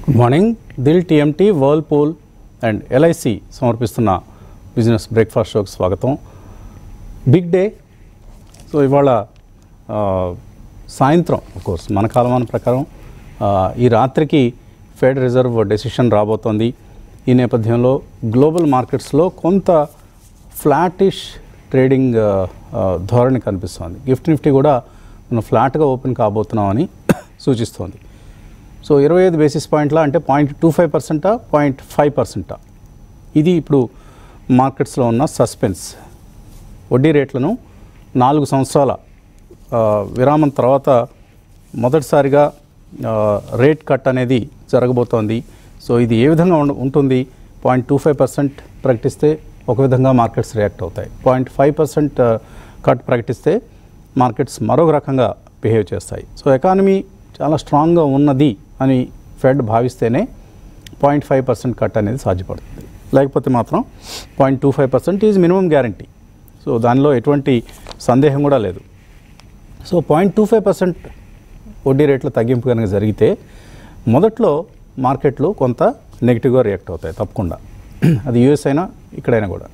Good morning Dil TMT Whirlpool and LIC సమర్పిస్తున్న business breakfast షోకి స్వాగతం బిగ్ డే సో ఇవాళ ఆ, సాయంత్రం కోర్స్ మన కాలమాన ప్రకారం ఆ, ఈ రాత్రికి ఫెడ్ రిజర్వ్ డెసిషన్ రాబోతోంది ఈ నేపథ్యంలో గ్లోబల్ మార్కెట్స్లో కొంత ఫ్లాటిష్ ట్రేడింగ్ ఆ, ఆ, ధోరణి కనిపిస్తోంది గిఫ్ట్ నిఫ్టీ కూడా మనం ఫ్లాట్గా ఓపెన్ కాబోతున్నామని సూచిస్తోంది సో ఇరవై ఐదు బేసిస్ పాయింట్ల అంటే పాయింట్ టూ ఫైవ్ పర్సెంటా పాయింట్ ఫైవ్ పర్సెంటా ఇది ఇప్పుడు మార్కెట్స్లో ఉన్న సస్పెన్స్ వడ్డీ రేట్లను నాలుగు సంవత్సరాల ఆ, విరామం తర్వాత మొదటిసారిగా ఆ, రేట్ కట్ అనేది జరగబోతోంది సో ఇది ఏ విధంగా ఉండ- ఉంటుంది పాయింట్ టూ ఫైవ్ పర్సెంట్ ప్రకటిస్తే ఒక విధంగా మార్కెట్స్ రియాక్ట్ అవుతాయి పాయింట్ ఫైవ్ పర్సెంట్ కట్ ప్రకటిస్తే మార్కెట్స్ మరొక రకంగా బిహేవ్ చేస్తాయి సో ఎకానమీ చాలా స్ట్రాంగ్గా ఉన్నది అని ఫెడ్ భావిస్తేనే పాయింట్ ఫైవ్ పర్సెంట్ కట్ అనేది సాధ్యపడుతుంది లేకపోతే మాత్రం point two five percent is minimum guarantee so దానిలో ఎటువంటి సందేహం కూడా లేదు so point two five percent వడ్డీ రేట్ల తగ్గింపు కనుక జరిగితే మొదట్లో మార్కెట్లు కొంత నెగిటివ్గా రియాక్ట్ అవుతాయి తప్పకుండా అది యూఎస్ అయినా ఇక్కడైనా కూడా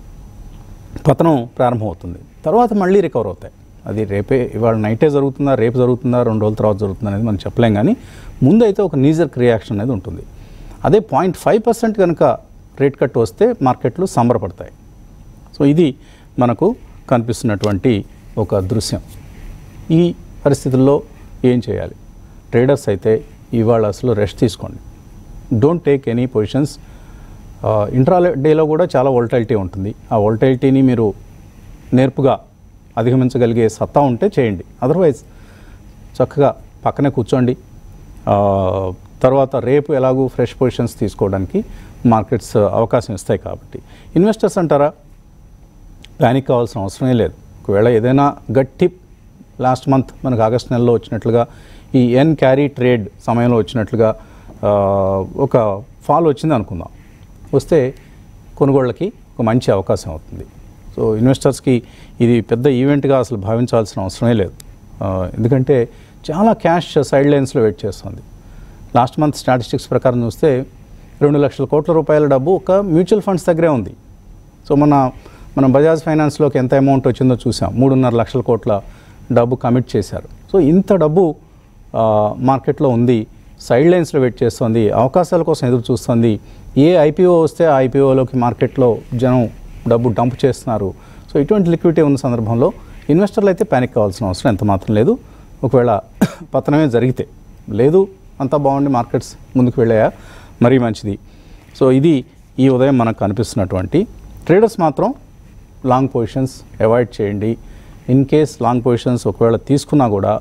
పతనం ప్రారంభమవుతుంది తర్వాత మళ్ళీ రికవర్ అవుతాయి అది రేపే ఇవాళ నైటే జరుగుతుందా రేపు జరుగుతుందా రెండు రోజుల తర్వాత జరుగుతుందా అనేది మనం చెప్పలేం కానీ ముందు అయితే ఒక నీజర్క్ రియాక్షన్ అనేది ఉంటుంది అదే పాయింట్ ఫైవ్ పర్సెంట్ కనుక రేట్ కట్ వస్తే మార్కెట్లు సంబరపడతాయి సో ఇది మనకు కనిపిస్తున్నటువంటి ఒక దృశ్యం ఈ పరిస్థితుల్లో ఏం చేయాలి ట్రేడర్స్ అయితే ఇవాళ అసలు రెస్ట్ తీసుకోండి don't take any positions intra డేలో కూడా చాలా వోల్టాలిటీ ఉంటుంది ఆ వోల్టాలిటీని మీరు నేర్పుగా అధిగమించగలిగే సత్తా ఉంటే చేయండి అదర్వైజ్ చక్కగా పక్కనే కూర్చోండి ఆ, తర్వాత రేపు ఎలాగూ ఫ్రెష్ పొజిషన్స్ తీసుకోవడానికి మార్కెట్స్ అవకాశం ఇస్తాయి కాబట్టి ఇన్వెస్టర్స్ అంటారా ప్యానిక్ కావాల్సిన అవసరమే లేదు ఒకవేళ ఏదైనా గట్టి లాస్ట్ మంత్ మనకు ఆగస్ట్ నెలలో వచ్చినట్లుగా ఈ ఎన్ క్యారీ ట్రేడ్ సమయంలో వచ్చినట్లుగా ఆ, ఒక ఫాల్ వచ్చింది అనుకుందాం వస్తే కొనుగోళ్ళకి ఒక మంచి అవకాశం అవుతుంది సో ఇన్వెస్టర్స్కి ఇది పెద్ద ఈవెంట్గా అసలు భావించాల్సిన అవసరమే లేదు ఆ, ఎందుకంటే చాలా క్యాష్ సైడ్ లైన్స్లో వెయిట్ చేస్తుంది లాస్ట్ మంత్ స్టాటిస్టిక్స్ ప్రకారం చూస్తే రెండు లక్షల కోట్ల రూపాయల డబ్బు ఒక మ్యూచువల్ ఫండ్స్ దగ్గరే ఉంది సో మన మనం బజాజ్ ఫైనాన్స్లోకి ఎంత అమౌంట్ వచ్చిందో చూసాం మూడున్నర లక్షల కోట్ల డబ్బు కమిట్ చేశారు సో ఇంత డబ్బు ఆ, మార్కెట్లో ఉంది సైడ్ లైన్స్లో వెయిట్ చేస్తుంది అవకాశాల కోసం ఎదురు చూస్తుంది ఏ ఐపీఓ వస్తే ఆ ఐపీఓలోకి మార్కెట్లో జనం డబ్బు డంప్ చేస్తున్నారు సో ఇటువంటి లిక్విడిటీ ఉన్న సందర్భంలో ఇన్వెస్టర్లు అయితే ప్యానిక్ కావాల్సిన అవసరం ఎంత మాత్రం లేదు ఒకవేళ పతనమే జరిగితే లేదు అంతా బాగుండి మార్కెట్స్ ముందుకు వెళ్ళాయా మరీ మంచిది సో ఇది ఈ ఉదయం మనకు కనిపిస్తున్నటువంటి ట్రేడర్స్ మాత్రం లాంగ్ పొజిషన్స్ అవాయిడ్ చేయండి ఇన్ కేస్ లాంగ్ పొజిషన్స్ ఒకవేళ తీసుకున్నా కూడా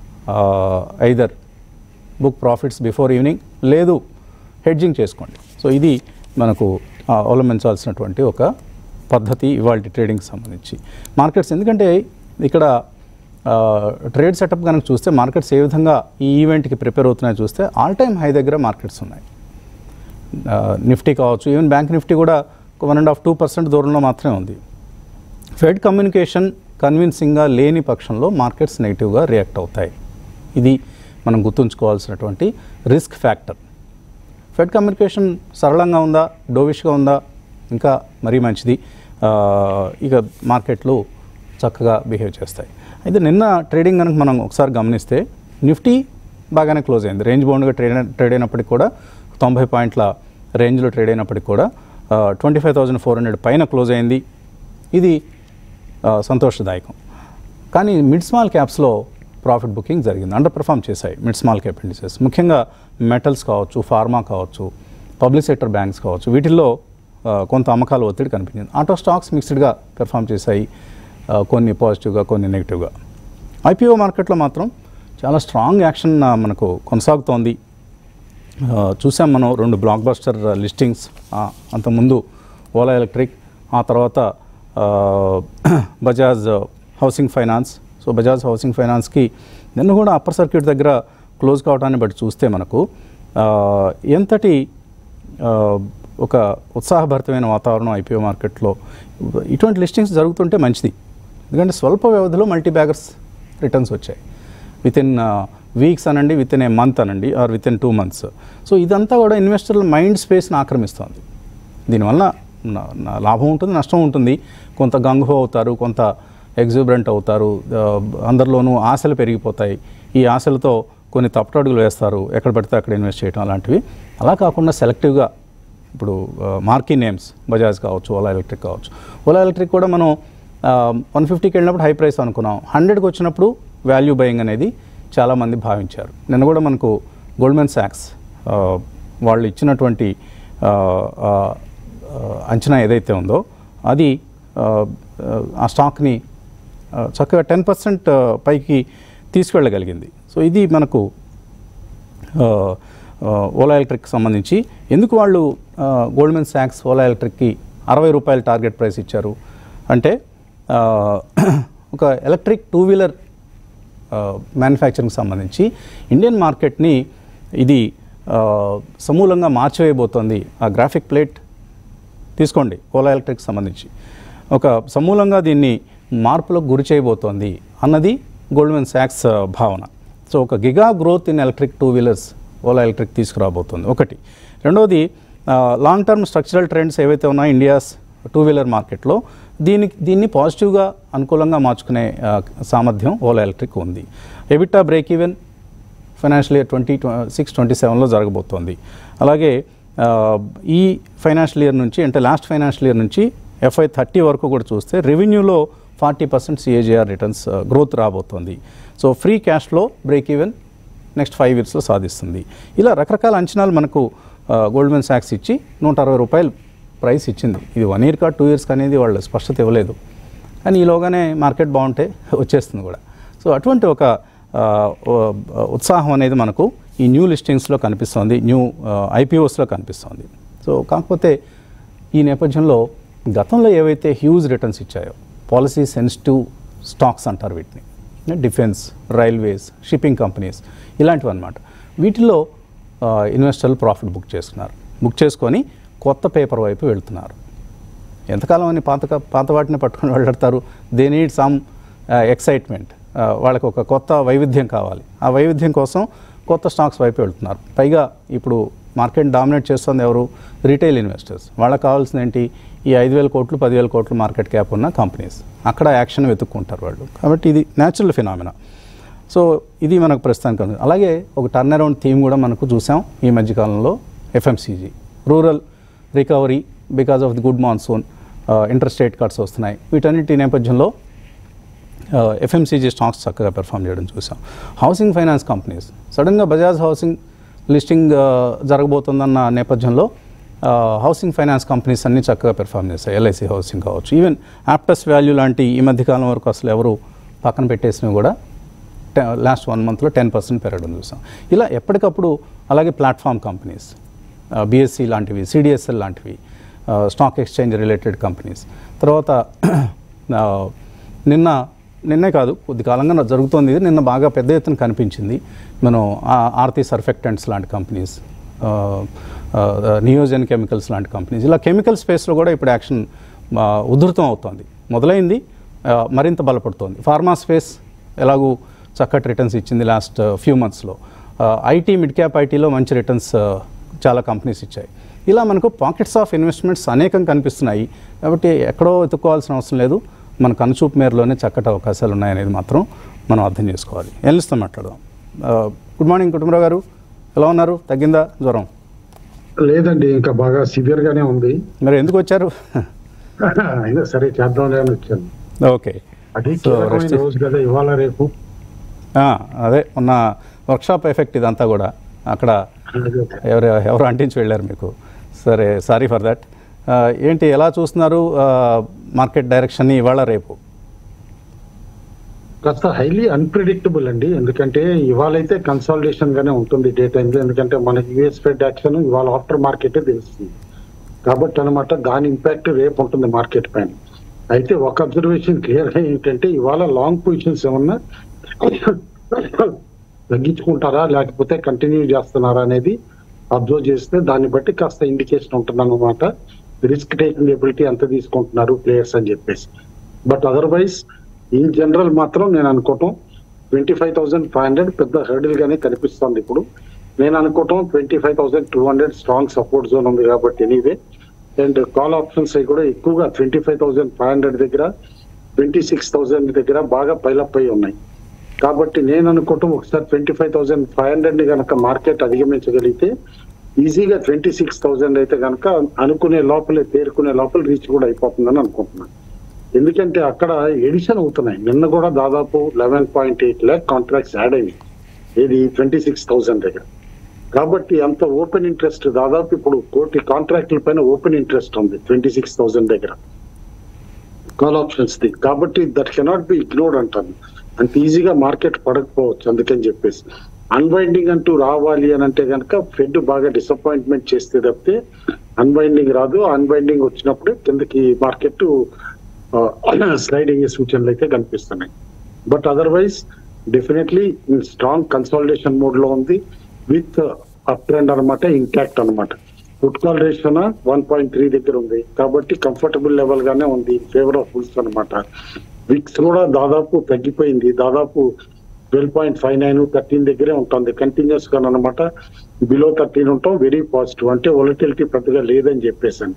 either book profits before evening లేదు హెడ్జింగ్ చేసుకోండి సో ఇది మనకు ఆ, అవలంబించాల్సినటువంటి ఒక పద్ధతి ఇవాళ ట్రేడింగ్కి సంబంధించి మార్కెట్స్ ఎందుకంటే ఇక్కడ ట్రేడ్ సెటప్ కనుక చూస్తే మార్కెట్స్ ఏ విధంగా ఈ ఈవెంట్కి ప్రిపేర్ అవుతున్నాయో చూస్తే ఆల్ టైమ్ హై దగ్గర మార్కెట్స్ ఉన్నాయి ఆ, నిఫ్టీ కావచ్చు ఈవెన్ బ్యాంక్ నిఫ్టీ కూడా ఒక one and half two percent దూరంలో మాత్రమే ఉంది ఫెడ్ కమ్యూనికేషన్ కన్విన్సింగ్గా లేని పక్షంలో మార్కెట్స్ నెగిటివ్గా రియాక్ట్ అవుతాయి ఇది మనం గుర్తుంచుకోవాల్సినటువంటి రిస్క్ ఫ్యాక్టర్ ఫెడ్ కమ్యూనికేషన్ సరళంగా ఉందా డోవిష్గా ఉందా ఇంకా మరీ మంచిది ఆ, ఇక మార్కెట్లు చక్కగా బిహేవ్ చేస్తాయి అయితే నిన్న ట్రేడింగ్ కనుక మనం ఒకసారి గమనిస్తే నిఫ్టీ బాగానే క్లోజ్ అయింది రేంజ్ బౌండ్గా ట్రేడ్ ట్రేడ్ అయినప్పటికీ కూడా తొంభై పాయింట్ల రేంజ్లో ట్రేడ్ అయినప్పటికీ కూడా twenty five thousand four hundred పైన క్లోజ్ అయింది ఇది ఆ, సంతోషదాయకం కానీ మిడ్ స్మాల్ క్యాప్స్లో ప్రాఫిట్ బుకింగ్ జరిగింది అండర్ పెర్ఫామ్ చేశాయి మిడ్ స్మాల్ క్యాప్ ఇండిసెస్ ముఖ్యంగా మెటల్స్ కావచ్చు ఫార్మా కావచ్చు పబ్లిక్ సెక్టర్ బ్యాంక్స్ కావచ్చు వీటిల్లో ఆ, కొంత అమ్మకాల ఒత్తిడి కనిపించింది ఆటో స్టాక్స్ మిక్స్డ్గా పెర్ఫామ్ చేశాయి ఆ, కొన్ని పాజిటివ్గా కొన్ని నెగిటివ్గా ఐపీఓ మార్కెట్లో మాత్రం చాలా స్ట్రాంగ్ యాక్షన్ ఆ, మనకు కొనసాగుతోంది ఆ, చూసాం మనం రెండు బ్లాక్ బస్టర్ లిస్టింగ్స్ ఆ, అంతకుముందు ఓలా ఎలక్ట్రిక్ ఆ తర్వాత ఆ, Bajaj housing finance so Bajaj housing ఫైనాన్స్కి నిన్న కూడా అప్పర్ సర్క్యూట్ దగ్గర క్లోజ్ కావడాన్ని బట్టి చూస్తే మనకు ఆ, ఎంతటి ఆ, ఒక ఉత్సాహభరితమైన వాతావరణం ఐపీఓ మార్కెట్లో ఇటువంటి లిస్టింగ్స్ జరుగుతుంటే మంచిది ఎందుకంటే స్వల్ప వ్యవధిలో మల్టీ బ్యాగర్స్ రిటర్న్స్ వచ్చాయి విత్ ఇన్ వీక్స్ అనండి విత్ ఇన్ ఏ మంత్ అనండి or within two months so ఇదంతా కూడా ఇన్వెస్టర్ల మైండ్ స్పేస్ని ఆక్రమిస్తుంది దీనివల్ల నా- నా లాభం ఉంటుంది నష్టం ఉంటుంది కొంత గంగు అవుతారు కొంత ఎగ్జూబరెంట్ అవుతారు ఆ, అందరిలోనూ ఆశలు పెరిగిపోతాయి ఈ ఆశలతో కొన్ని తప్పటడుగులు వేస్తారు ఎక్కడ పడితే అక్కడ ఇన్వెస్ట్ చేయడం అలాంటివి అలా కాకుండా సెలెక్టివ్గా ఇప్పుడు మార్కీ నేమ్స్ బజాజ్ కావచ్చు ఓలా ఎలక్ట్రిక్ కావచ్చు ఓలా ఎలక్ట్రిక్ కూడా మనం వన్ ఫిఫ్టీకి వెళ్ళినప్పుడు హై ప్రైస్ అనుకున్నాం హండ్రెడ్కి వచ్చినప్పుడు వాల్యూ బయింగ్ అనేది చాలామంది భావించారు నిన్న కూడా మనకు గోల్డ్మెన్ శాక్స్ వాళ్ళు ఇచ్చినటువంటి ఆ, ఆ, ఆ, అంచనా ఏదైతే ఉందో అది ఆ, ఆ స్టాక్ని ఆ, చక్కగా టెన్ పర్సెంట్ పైకి తీసుకెళ్ళగలిగింది సో ఇది మనకు ఆ, ఆ, ఓలా ఎలక్ట్రిక్ సంబంధించి ఎందుకు వాళ్ళు ఆ, గోల్డ్మెన్ శాక్స్ ఓలా ఎలక్ట్రిక్కి అరవై రూపాయల టార్గెట్ ప్రైస్ ఇచ్చారు అంటే ఆ, ఒక ఎలక్ట్రిక్ టూ వీలర్ మ్యానుఫ్యాక్చరింగ్ సంబంధించి ఇండియన్ మార్కెట్ని ఇది ఆ, సమూలంగా మార్చివేయబోతోంది ఆ గ్రాఫిక్ ప్లేట్ తీసుకోండి ఓలా ఎలక్ట్రిక్ సంబంధించి ఒక సమూలంగా దీన్ని మార్పులకు గురి చేయబోతోంది అన్నది గోల్డ్మెన్ శాక్స్ ఆ, భావన సో ఒక giga growth in electric two wheelers Ola electric తీసుకురాబోతోంది ఒకటి రెండవది లాంగ్ టర్మ్ స్ట్రక్చరల్ ట్రెండ్స్ ఏవైతే ఉన్నాయో ఇండియాస్ టూ వీలర్ మార్కెట్లో దీనికి దీన్ని పాజిటివ్గా అనుకూలంగా మార్చుకునే ఆ, సామర్థ్యం ఓలా ఎలక్ట్రిక్ ఉంది EBITDA break even financial year twenty six twenty సెవెన్లో జరగబోతోంది అలాగే ఆ, ఈ ఫైనాన్షియల్ ఇయర్ నుంచి అంటే లాస్ట్ ఫైనాన్షియల్ ఇయర్ నుంచి ఎఫ్ఐ థర్టీ వరకు కూడా చూస్తే రెవెన్యూలో forty percent CAGR returns growth రాబోతోంది so free cash flow break even next five ఇయర్స్లో సాధిస్తుంది ఇలా రకరకాల అంచనాలు మనకు గోల్డ్మెన్ శాక్స్ ఇచ్చి నూట అరవై రూపాయలు ప్రైస్ ఇచ్చింది ఇది వన్ ఇయర్ కా టూ ఇయర్స్ అనేది వాళ్ళు స్పష్టత ఇవ్వలేదు కానీ ఈలోగానే మార్కెట్ బాగుంటే వచ్చేస్తుంది కూడా సో అటువంటి ఒక ఆ, ఓ- ఉత్సాహం అనేది మనకు ఈ న్యూ లిస్టింగ్స్లో కనిపిస్తోంది న్యూ ఐపీఓస్లో కనిపిస్తోంది సో కాకపోతే ఈ నేపథ్యంలో గతంలో ఏవైతే హ్యూజ్ రిటర్న్స్ ఇచ్చాయో పాలసీ సెన్సిటివ్ స్టాక్స్ అంటారు వీటిని డిఫెన్స్ రైల్వేస్ షిప్పింగ్ కంపెనీస్ ఇలాంటివి అనమాట వీటిల్లో ఆ, ఇన్వెస్టర్లు ప్రాఫిట్ బుక్ చేసుకున్నారు బుక్ చేసుకొని కొత్త పేపర్ వైపు వెళ్తున్నారు ఎంతకాలం అని పాత పాత వాటిని పట్టుకొని వెళ్ళడతారు దే నీడ్ సమ్ ఎక్సైట్మెంట్ వాళ్ళకి ఒక కొత్త వైవిధ్యం కావాలి ఆ వైవిధ్యం కోసం కొత్త స్టాక్స్ వైపు వెళ్తున్నారు పైగా ఇప్పుడు మార్కెట్ డామినేట్ చేస్తుంది ఎవరు రీటైల్ ఇన్వెస్టర్స్ వాళ్ళకి కావాల్సింది ఏంటి ఈ ఐదు వేల కోట్లు పదివేల కోట్లు మార్కెట్ క్యాప్ ఉన్న కంపెనీస్ అక్కడ యాక్షన్ వెతుక్కుంటారు వాళ్ళు కాబట్టి ఇది న్యాచురల్ ఫినామినా సో ఇది మనకు ప్రస్తుతానికి ఉంది అలాగే ఒక టర్న్ అరౌండ్ థీమ్ కూడా మనకు చూసాం ఈ మధ్యకాలంలో FMCG rural recovery because of the good monsoon interest rate cuts వస్తున్నాయి వీటన్నిటి నేపథ్యంలో ఎఫ్ఎంసీజీ స్టాక్స్ చక్కగా పెర్ఫామ్ చేయడం చూసాం హౌసింగ్ ఫైనాన్స్ కంపెనీస్ సడన్గా బజాజ్ హౌసింగ్ లిస్టింగ్ ఆ, జరగబోతుందన్న నేపథ్యంలో ఆ, హౌసింగ్ ఫైనాన్స్ కంపెనీస్ అన్నీ చక్కగా పెర్ఫామ్ చేస్తాయి ఎల్ఐసి హౌసింగ్ కావచ్చు ఈవెన్ యాప్టస్ వాల్యూ లాంటి ఈ మధ్యకాలం వరకు అసలు ఎవరు పక్కన పెట్టేసినవి కూడా లాస్ట్ వన్ మంత్లో టెన్ పర్సెంట్ పెరగడం చూసాం ఇలా ఎప్పటికప్పుడు అలాగే ప్లాట్ఫామ్ కంపెనీస్ బిఎస్సి లాంటివి సిడిఎస్ఎల్ లాంటివి స్టాక్ ఎక్స్చేంజ్ రిలేటెడ్ కంపెనీస్ తర్వాత ఆ, నిన్న నిన్నే కాదు కొద్ది కాలంగా జరుగుతోంది ఇది నిన్న బాగా పెద్ద ఎత్తున కనిపించింది మనం ఆ- ఆర్తి సర్ఫెక్టెంట్స్ లాంటి కంపెనీస్ నియోజన్ కెమికల్స్ లాంటి కంపెనీస్ ఇలా కెమికల్ స్పేస్లో కూడా ఇప్పుడు యాక్షన్ ఆ, ఉధృతం అవుతోంది మొదలైంది ఆ, మరింత బలపడుతోంది ఫార్మా స్పేస్ ఎలాగూ చక్కటి రిటర్న్స్ ఇచ్చింది లాస్ట్ ఫ్యూ మంత్స్లో ఐటీ మిడ్ క్యాప్ ఐటీలో మంచి రిటర్న్స్ చాలా కంపెనీస్ ఇచ్చాయి ఇలా మనకు పాకెట్స్ ఆఫ్ ఇన్వెస్ట్మెంట్స్ అనేకం కనిపిస్తున్నాయి కాబట్టి ఎక్కడో వెతుక్కోవాల్సిన అవసరం లేదు మన కనుచూపు మేరలోనే చక్కటి అవకాశాలు ఉన్నాయనేది మాత్రం మనం అర్థం చేసుకోవాలి ఎన్లిస్తో మాట్లాడదాం గుడ్ మార్నింగ్ కుటుంబరావు గారు ఎలా ఉన్నారు తగ్గిందా జ్వరం లేదండి ఇంకా బాగా సివియర్ గానే ఉంది మరి ఎందుకు వచ్చారు అయినా సరే చేద్దాంలే అని వచ్చాను ఓకే అది So, కీలకమైన rest- రోజు కదా ఇవాళ రేపు ఆ, అదే మొన్న వర్క్షాప్ ఎఫెక్ట్ ఇదంతా కూడా అక్కడ ఎవరు ఎవరు అంటించి వెళ్ళారు మీకు సరే సారీ ఫర్ దట్ ఏంటి ఎలా చూస్తున్నారు మార్కెట్ డైరెక్షన్ని ఇవాళ రేపు కాస్త హైలీ అన్ప్రిడిక్టబుల్ అండి ఎందుకంటే ఇవాళ అయితే కన్సాలిడేషన్ గానే ఉంటుంది డే టైంలో ఎందుకంటే మనకి యుఎస్ ఫెడ్ యాక్షన్ ఇవాళ ఆఫ్టర్ మార్కెటే తెలుస్తుంది కాబట్టి అనమాట దాని ఇంపాక్ట్ రేపు ఉంటుంది మార్కెట్ పైన అయితే ఒక అబ్జర్వేషన్ క్లియర్ గా ఏంటంటే ఇవాళ లాంగ్ పొజిషన్స్ ఏమన్నా తగ్గించుకుంటారా లేకపోతే కంటిన్యూ చేస్తున్నారా అనేది అబ్జర్వ్ చేస్తే దాన్ని బట్టి కాస్త ఇండికేషన్ ఉంటుంది అనమాట రిస్క్ టేకింగ్ ఎబిలిటీ ఎంత తీసుకుంటున్నారు ప్లేయర్స్ అని చెప్పేసి బట్ అదర్వైజ్ ఇన్ జనరల్ మాత్రం నేను అనుకోవటం twenty five thousand five hundred పెద్ద హర్డిల్ గానే కనిపిస్తుంది ఇప్పుడు నేను అనుకోవటం twenty five thousand two hundred strong support zone ఉంది కాబట్టి ఎనీవే అండ్ కాల్ ఆప్షన్స్ అవి కూడా ఎక్కువగా twenty five thousand five hundred దగ్గర ట్వంటీ సిక్స్ థౌసండ్ దగ్గర బాగా పైలప్ అయి ఉన్నాయి కాబట్టి నేను అనుకోవటం ఒకసారి twenty five thousand five hundred ని కనుక మార్కెట్ అధిగమించగలిగితే ఈజీగా ట్వంటీ సిక్స్ థౌసండ్ అయితే కనుక అనుకునే లోపలే తేరుకునే లోపల రీచ్ కూడా అయిపోతుందని అనుకుంటున్నాను ఎందుకంటే అక్కడ ఎడిషన్ అవుతున్నాయి నిన్న కూడా దాదాపు eleven point eight lakh contracts add అయ్యాయి ఇది ట్వంటీ సిక్స్ థౌసండ్ దగ్గర కాబట్టి అంత ఓపెన్ ఇంట్రెస్ట్ దాదాపు ఇప్పుడు కోటి కాంట్రాక్ట్ల పైన ఓపెన్ ఇంట్రెస్ట్ ఉంది ట్వంటీ సిక్స్ థౌసండ్ దగ్గర కాల్ ఆప్షన్స్ ది కాబట్టి దట్ కెనాట్ బి ఇగ్నోర్డ్ అంటాను అంత ఈజీగా మార్కెట్ పడకపోవచ్చు అందుకని చెప్పేసి అన్బైండింగ్ అంటూ రావాలి అని అంటే కనుక ఫెడ్ బాగా డిసప్పాయింట్మెంట్ చేస్తే తప్పితే అన్బైండింగ్ రాదు అన్బైండింగ్ వచ్చినప్పుడే కిందకి మార్కెట్ స్లైడింగ్ సూచనలు అయితే కనిపిస్తున్నాయి but otherwise definitely strong consolidation mode లో ఉంది విత్ అప్ ట్రెండ్ అనమాట ఇంటాక్ట్ అనమాట ఫుడ్ కాల్ రేషియోన వన్ పాయింట్ త్రీ దగ్గర ఉంది కాబట్టి కంఫర్టబుల్ లెవెల్ గానే ఉంది ఫేవర్ ఆఫ్ బుల్స్ అనమాట విక్స్ కూడా దాదాపు తగ్గిపోయింది దాదాపు twelve point five nine thirteen దగ్గరే ఉంటుంది కంటిన్యూస్ గా అనమాట బిలో థర్టీన్ ఉంటాం వెరీ పాజిటివ్ అంటే వొలటిలిటీ పెద్దగా లేదని చెప్పేసాను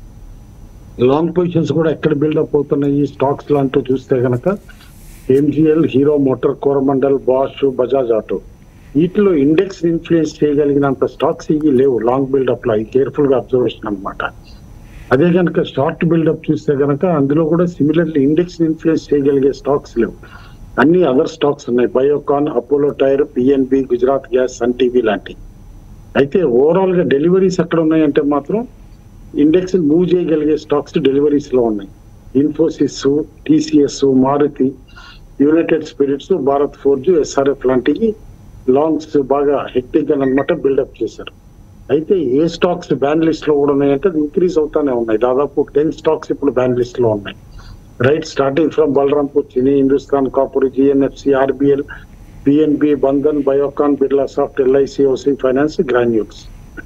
లాంగ్ పొజిషన్స్ కూడా ఎక్కడ బిల్డప్ అవుతున్నాయి స్టాక్స్ లాంటి చూస్తే గనక MGL Hero Motor Coromandel Bosch Bajaj Auto వీటిలో ఇండెక్స్ ఇన్ఫ్లుయెన్స్ చేయగలిగినంత స్టాక్స్ ఇవి లేవు లాంగ్ బిల్డప్ లో కేర్ఫుల్ గా అబ్జర్వేషన్ అనమాట అదే కనుక షార్ట్ బిల్డప్ చూస్తే గనక అందులో కూడా సిమిలర్లీ ఇండెక్స్ ఇన్ఫ్లుయెన్స్ చేయగలిగే స్టాక్స్ లేవు అన్ని అదర్ స్టాక్స్ ఉన్నాయి Biocon Apollo Tyre PNB Gujarat Gas Sun TV లాంటి అయితే ఓవరాల్ గా డెలివరీస్ ఎక్కడ ఉన్నాయంటే మాత్రం ఇండెక్స్ మూవ్ చేయగలిగే స్టాక్స్ డెలివరీస్ లో ఉన్నాయి Infosys TCS Maruti United spirits Bharat Forge SRF లాంటివి లాంగ్స్ బాగా హెక్టిక్ గా అనమాట బిల్డప్ చేశారు అయితే ఏ స్టాక్స్ బ్యాన్ లిస్ట్ లో కూడా ఉన్నాయంటే అది ఇంక్రీజ్ అవుతానే ఉన్నాయి దాదాపు టెన్ స్టాక్స్ ఇప్పుడు బ్యాన్ లిస్ట్ లో ఉన్నాయి right starting from Balrampur Chini Hindustan Copper GNFC RBL PNB Bandhan Biocon Birla soft LIC housing finance Granules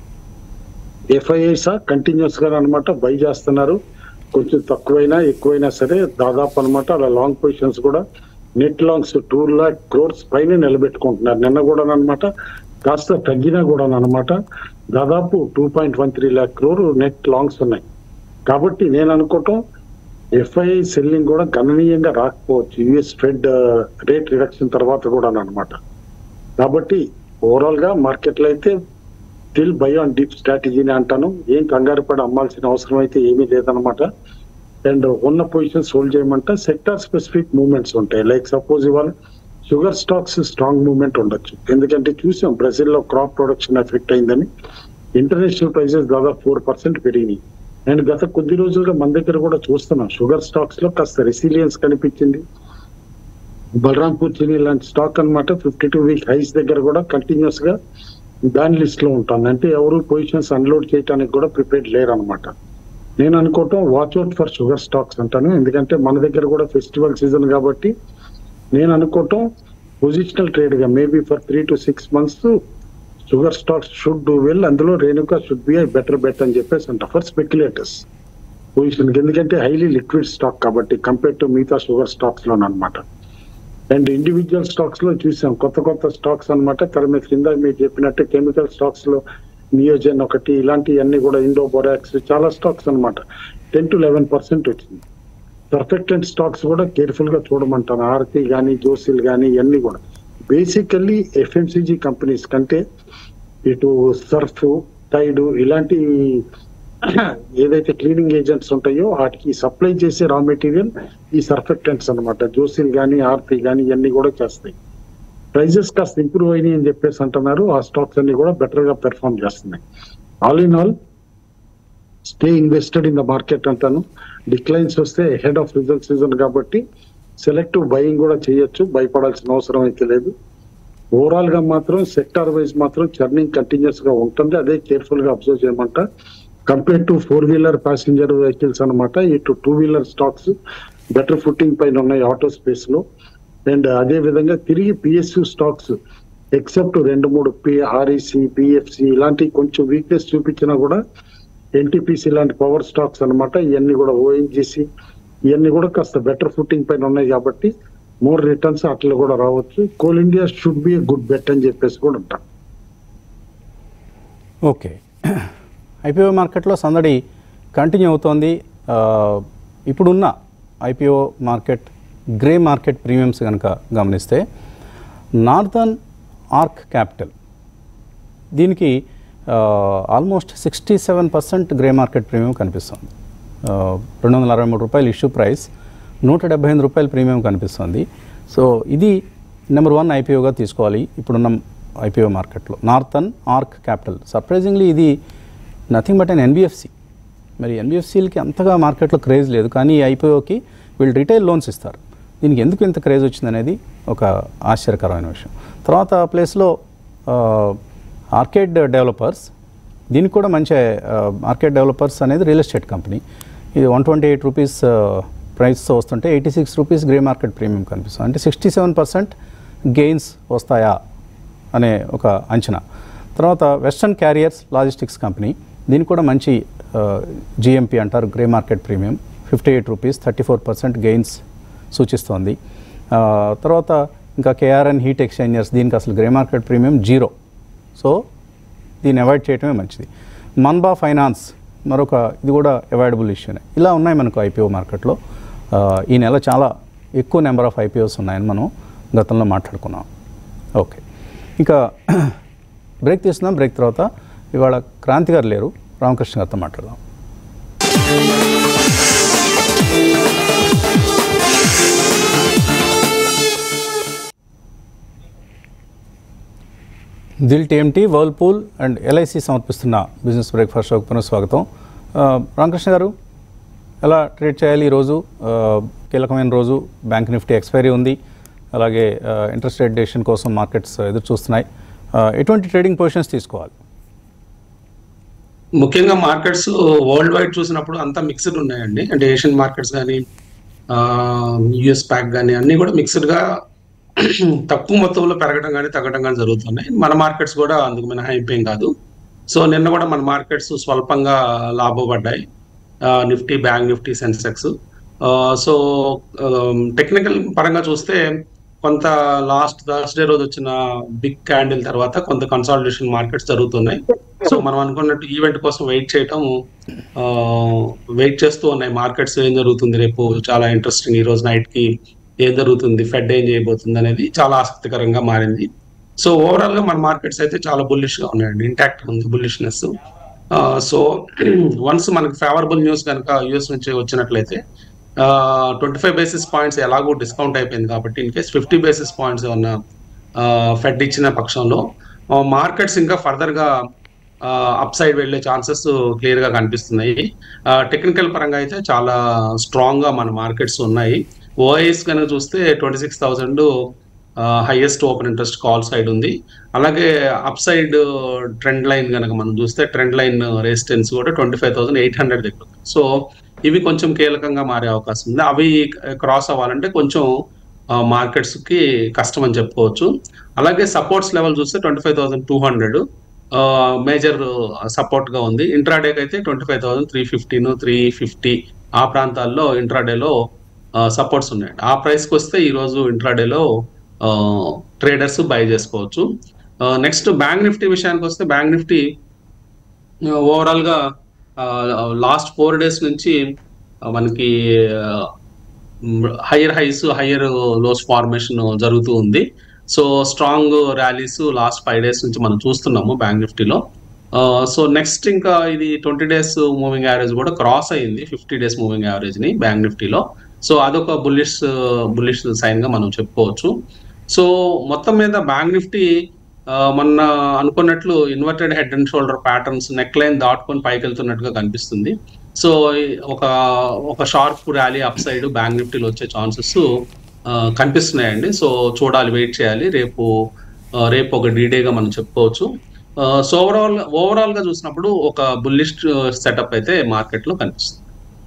FIIs continues గా అనమాట బై చేస్తున్నారు కొంచెం తక్కువైనా ఎక్కువైనా సరే దాదాపు అనమాట అలా లాంగ్ పొజిషన్స్ కూడా net longs two lakh crores పైన నిలబెట్టుకుంటున్నారు నిన్న కూడా అనమాట కాస్త తగ్గినా కూడా అనమాట దాదాపు two point one three lakh crore net longs ఉన్నాయి కాబట్టి నేను అనుకోవటం ఎఫ్ఐఐ సెల్లింగ్ కూడా గణనీయంగా రాకపోవచ్చు యుఎస్ ఫెడ్ రేట్ రిడక్షన్ తర్వాత కూడా అనమాట కాబట్టి ఓవరాల్ గా మార్కెట్ లో అయితే స్టిల్ బై ఆన్ డీప్ స్ట్రాటజీని అంటాను ఏం కంగారు పడి అమ్మాల్సిన అవసరం అయితే ఏమీ లేదనమాట అండ్ ఉన్న పొజిషన్స్ హోల్డ్ చేయమంటే సెక్టార్ స్పెసిఫిక్ మూవ్మెంట్స్ ఉంటాయి లైక్ సపోజ్ ఇవాళ షుగర్ స్టాక్స్ స్ట్రాంగ్ మూవ్మెంట్ ఉండొచ్చు ఎందుకంటే చూసాం బ్రెజిల్ లో క్రాప్ ప్రొడక్షన్ ఎఫెక్ట్ అయిందని ఇంటర్నేషనల్ ప్రైసెస్ దాదాపు ఫోర్ పర్సెంట్ పెరిగినాయి అండ్ గత కొద్ది రోజులుగా మన దగ్గర కూడా చూస్తున్నాం షుగర్ స్టాక్స్ లో కాస్త రెసిలియన్స్ కనిపించింది బలరాంపూర్ చిని లాంటి స్టాక్ అన్నమాట ఫిఫ్టీ టూ వీక్ హైస్ దగ్గర కూడా కంటిన్యూస్ గా బ్యాన్ లిస్ట్ లో ఉంటుంది అంటే ఎవరు పొజిషన్స్ అన్లోడ్ చేయడానికి కూడా ప్రిపేర్డ్ లేరు అనమాట నేను అనుకోవటం watch out for sugar stocks అంటాను ఎందుకంటే మన దగ్గర కూడా ఫెస్టివల్ సీజన్ కాబట్టి నేను అనుకోవటం పొజిషనల్ ట్రేడ్ గా maybe for three to six months sugar stocks should do well అందులో Renuka should be a better bet అని చెప్పేసి అంట ఫర్ స్పెక్యులేటర్స్ పొజిషన్ ఎందుకంటే హైలీ లిక్విడ్ స్టాక్ కాబట్టి కంపేర్ టు మిగతా షుగర్ స్టాక్స్ లో అనమాట అండ్ ఇండివిజువల్ స్టాక్స్ లో చూసాం కొత్త కొత్త స్టాక్స్ అనమాట తర మీద కింద మీరు చెప్పినట్టు కెమికల్ స్టాక్స్ లో నియోజన్ ఒకటి ఇలాంటివన్నీ కూడా ఇండో బొరాక్స్ చాలా స్టాక్స్ అన్నమాట టెన్ టు లెవెన్ పర్సెంట్ వచ్చింది పర్ఫెక్టెంట్ స్టాక్స్ కూడా కేర్ఫుల్ గా చూడమంటాను ఆర్తి కానీ జోసిల్ కానీ ఇవన్నీ కూడా బేసికల్లీ ఎఫ్ఎంసీజీ కంపెనీస్ కంటే ఇటు సర్ఫ్ టైడ్ ఇలాంటి ఏదైతే క్లీనింగ్ ఏజెంట్స్ ఉంటాయో వాటికి సప్లై చేసే రా మెటీరియల్ ఈ సర్ఫెక్టెంట్స్ అన్నమాట జోసిల్ కానీ ఆర్తి కానీ ఇవన్నీ కూడా చేస్తాయి ప్రైజెస్ కాస్త ఇంప్రూవ్ అయినాయి అని చెప్పేసి అంటున్నారు ఆ స్టాక్స్ అన్ని కూడా బెటర్ గా పెర్ఫార్మ్ చేస్తున్నాయి all in all stay invested in the market అంటాను డిక్లైన్స్ వస్తే హెడ్ ఆఫ్ రిజల్ట్ సీజన్ కాబట్టి సెలెక్టివ్ బయింగ్ కూడా చేయొచ్చు భయపడాల్సిన అవసరం అయితే లేదు ఓవరాల్ గా మాత్రం సెక్టార్ వైజ్ మాత్రం చర్నింగ్ కంటిన్యూస్ గా ఉంటుంది అదే కేర్ఫుల్ గా అబ్జర్వ్ చేయమంట compare to four wheeler passenger vehicles అనమాట ఇటు two wheeler stocks better footing పైన ఉన్నాయి ఆటో స్పేస్ లో అండ్ అదే విధంగా తిరిగి పిఎస్యు స్టాక్స్ ఎక్సెప్ట్ రెండు మూడు పి ఆర్ఈసి పిఎఫ్సి ఇలాంటి కొంచెం వీక్నెస్ చూపించినా కూడా ఎన్టీపీసీ లాంటి పవర్ స్టాక్స్ అన్నమాట ఇవన్నీ కూడా ఓఎన్జీసీ ఇవన్నీ కూడా కాస్త బెటర్ ఫుట్టింగ్ పైన ఉన్నాయి కాబట్టి మోర్ రిటర్న్స్ అట్లా కూడా రావచ్చు Coal India should be good bet అని చెప్పేసి కూడా ఉంటాం ఓకే ఐపీఓ మార్కెట్లో సందడి కంటిన్యూ అవుతోంది ఆ, ఇప్పుడున్న IPO market grey market premiums కనుక గమనిస్తే నార్థన్ ఆర్క్ క్యాపిటల్ దీనికి almost sixty seven percent grey market premium కనిపిస్తుంది రెండు వందల అరవై మూడు రూపాయలు ఇష్యూ ప్రైస్ నూట డెబ్బై ఎనిమిది రూపాయల ప్రీమియం కనిపిస్తుంది సో ఇది నెంబర్ వన్ ఐపీఓగా తీసుకోవాలి ఇప్పుడున్న ఐపీఓ మార్కెట్లో నార్థన్ ఆర్క్ క్యాపిటల్ సర్ప్రైజింగ్లీ ఇది నథింగ్ బట్ అన్ ఎన్బిఎఫ్సి మరి ఎన్బిఎఫ్సీలకి అంతగా మార్కెట్లో క్రేజ్ లేదు కానీ ఈ ఐపీఓకి వీళ్ళు రిటైల్ లోన్స్ ఇస్తారు దీనికి ఎందుకు ఇంత క్రేజ్ వచ్చిందనేది ఒక ఆశ్చర్యకరమైన విషయం తర్వాత ప్లేస్లో ఆర్కేడ్ డెవలపర్స్ దీనికి కూడా మంచి ఆర్కేడ్ డెవలపర్స్ అనేది రియల్ ఎస్టేట్ కంపెనీ ఇది వన్ ట్వంటీ ఎయిట్ రూపీస్ ప్రైస్తో వస్తుంటే eighty six rupees grey market premium కనిపిస్తుంది అంటే సిక్స్టీ సెవెన్ పర్సెంట్ గెయిన్స్ వస్తాయా అనే ఒక అంచనా తర్వాత వెస్టర్న్ క్యారియర్స్ లాజిస్టిక్స్ కంపెనీ దీనికి కూడా మంచి జిఎంపీ అంటారు grey market premium fifty eight rupees thirty four percent gains సూచిస్తోంది ఆ, తర్వాత ఇంకా కేఆర్ఎన్ హీట్ ఎక్స్చేంజర్స్ దీనికి అసలు grey market premium zero so దీన్ని అవాయిడ్ చేయడమే మంచిది మన్బా ఫైనాన్స్ మరొక ఇది కూడా అవాయిడబుల్ ఇష్యూనే ఇలా ఉన్నాయి మనకు ఐపీఓ మార్కెట్లో ఆ, ఈ నెల చాలా ఎక్కువ నెంబర్ ఆఫ్ ఐపీఓస్ ఉన్నాయని మనం గతంలో మాట్లాడుకున్నాం ఓకే ఇంకా బ్రేక్ తీసుకుందాం బ్రేక్ తర్వాత ఇవాళ క్రాంతి గారు లేరు రామకృష్ణ గారితో మాట్లాడదాం Dil TMT Whirlpool and LIC సమర్పిస్తున్న బిజినెస్ బ్రేక్ఫాస్ట్ షోకి పునఃస్వాగతం ఆ, రామకృష్ణ గారు ఎలా ట్రేడ్ చేయాలి ఈరోజు ఆ, కీలకమైన రోజు బ్యాంక్ నిఫ్టీ ఎక్స్పైరీ ఉంది అలాగే ఇంట్రెస్ట్ రేట్ డెసిషన్ కోసం మార్కెట్స్ ఎదురు చూస్తున్నాయి ఆ, ఎటువంటి ట్రేడింగ్ పొజిషన్స్ తీసుకోవాలి ముఖ్యంగా మార్కెట్స్ వరల్డ్ వైడ్ చూసినప్పుడు అంతా మిక్స్డ్ ఉన్నాయండి అంటే ఏషియన్ మార్కెట్స్ కానీ యుఎస్ ప్యాక్ కానీ అన్ని కూడా మిక్స్డ్ గా తక్కువ మొత్తంలో పెరగడం కానీ తగ్గడం కానీ జరుగుతున్నాయి మన మార్కెట్స్ కూడా అందుకు మినహాయింపు ఏం కాదు సో నిన్న కూడా మన మార్కెట్స్ స్వల్పంగా లాభపడ్డాయి Nifty bank Nifty Sensex so technical పరంగా చూస్తే కొంత లాస్ట్ థర్స్డే రోజు వచ్చిన బిగ్ క్యాండిల్ తర్వాత కొంత కన్సాలిడేషన్ మార్కెట్స్ జరుగుతున్నాయి సో మనం అనుకున్నట్టు ఈవెంట్ కోసం వెయిట్ చేయటం వెయిట్ చేస్తూ ఉన్నాయి మార్కెట్స్ ఏం జరుగుతుంది రేపు చాలా ఇంట్రెస్టింగ్ ఈ రోజు నైట్ కి ఏం జరుగుతుంది ఫెడ్ ఏం చేయబోతుంది అనేది చాలా ఆసక్తికరంగా మారింది సో ఓవరాల్ గా మన మార్కెట్స్ అయితే చాలా బుల్లిష్ గా ఉన్నాయండి ఇంటాక్ట్ ఉంది బుల్లిష్నెస్ సో వన్స్ మనకి ఫేవరబుల్ న్యూస్ కనుక యూఎస్ నుంచి వచ్చినట్లయితే ట్వంటీ ఫైవ్ బేసిస్ పాయింట్స్ ఎలాగో డిస్కౌంట్ అయిపోయింది కాబట్టి in case fifty basis points ఏమన్నా ఫెడ్ ఇచ్చిన పక్షంలో మార్కెట్స్ ఇంకా ఫర్దర్ గా అప్ సైడ్ వెళ్ళే ఛాన్సెస్ క్లియర్ గా కనిపిస్తున్నాయి టెక్నికల్ పరంగా అయితే చాలా స్ట్రాంగ్ గా మన మార్కెట్స్ ఉన్నాయి ఓఐఎస్ కనుక చూస్తే twenty six thousand highest open interest call side ఉంది అలాగే అప్ సైడ్ ట్రెండ్ లైన్ కనుక మనం చూస్తే ట్రెండ్ లైన్ రెసిస్టెన్స్ కూడా twenty five thousand eight hundred దగ్గర ఉంది. సో ఇవి కొంచెం కీలకంగా మారే అవకాశం ఉంది అవి క్రాస్ అవ్వాలంటే కొంచెం మార్కెట్స్ కి కష్టం అని చెప్పుకోవచ్చు అలాగే సపోర్ట్స్ లెవెల్ చూస్తే twenty five thousand two hundred major support గా ఉంది ఇంట్రాడేకి అయితే twenty five thousand three fifteen three fifty ఆ ప్రాంతాల్లో ఇంట్రాడేలో సపోర్ట్స్ ఉన్నాయి ఆ ప్రైస్కి వస్తే ఈ రోజు ఇంట్రాడేలో ట్రేడర్స్ బై చేసుకోవచ్చు నెక్స్ట్ బ్యాంక్ నిఫ్టీ విషయానికి వస్తే బ్యాంక్ నిఫ్టీ ఓవరాల్ గా లాస్ట్ ఫోర్ డేస్ నుంచి ఆ, మనకి higher highs higher lows formation జరుగుతూ ఉంది so strong rallies last five days నుంచి మనం చూస్తున్నాము బ్యాంక్ నిఫ్టీలో సో నెక్స్ట్ ఇంకా ఇది ట్వంటీ డేస్ మూవింగ్ యావరేజ్ కూడా క్రాస్ అయింది ఫిఫ్టీ డేస్ మూవింగ్ యావరేజ్ ని బ్యాంక్ నిఫ్టీలో సో అదొక బుల్లిష్ బుల్లిష్ సైన్ గా మనం చెప్పుకోవచ్చు సో మొత్తం మీద బ్యాంక్ నిఫ్టీ ఆ, మొన్న అనుకున్నట్లు inverted head and shoulder patterns neck line దాటుకొని పైకి వెళ్తున్నట్టుగా కనిపిస్తుంది సో ఈ ఒక ఒక sharp rally upside bank నిఫ్టీలో వచ్చే ఛాన్సెస్ కనిపిస్తున్నాయండి సో చూడాలి వెయిట్ చేయాలి రేపు ఆ, రేపు ఒక డీడేగా మనం చెప్పుకోవచ్చు సో ఓవరాల్ ఓవరాల్ గా చూసినప్పుడు ఒక బుల్లిష్ సెటప్ అయితే మార్కెట్ లో కనిపిస్తుంది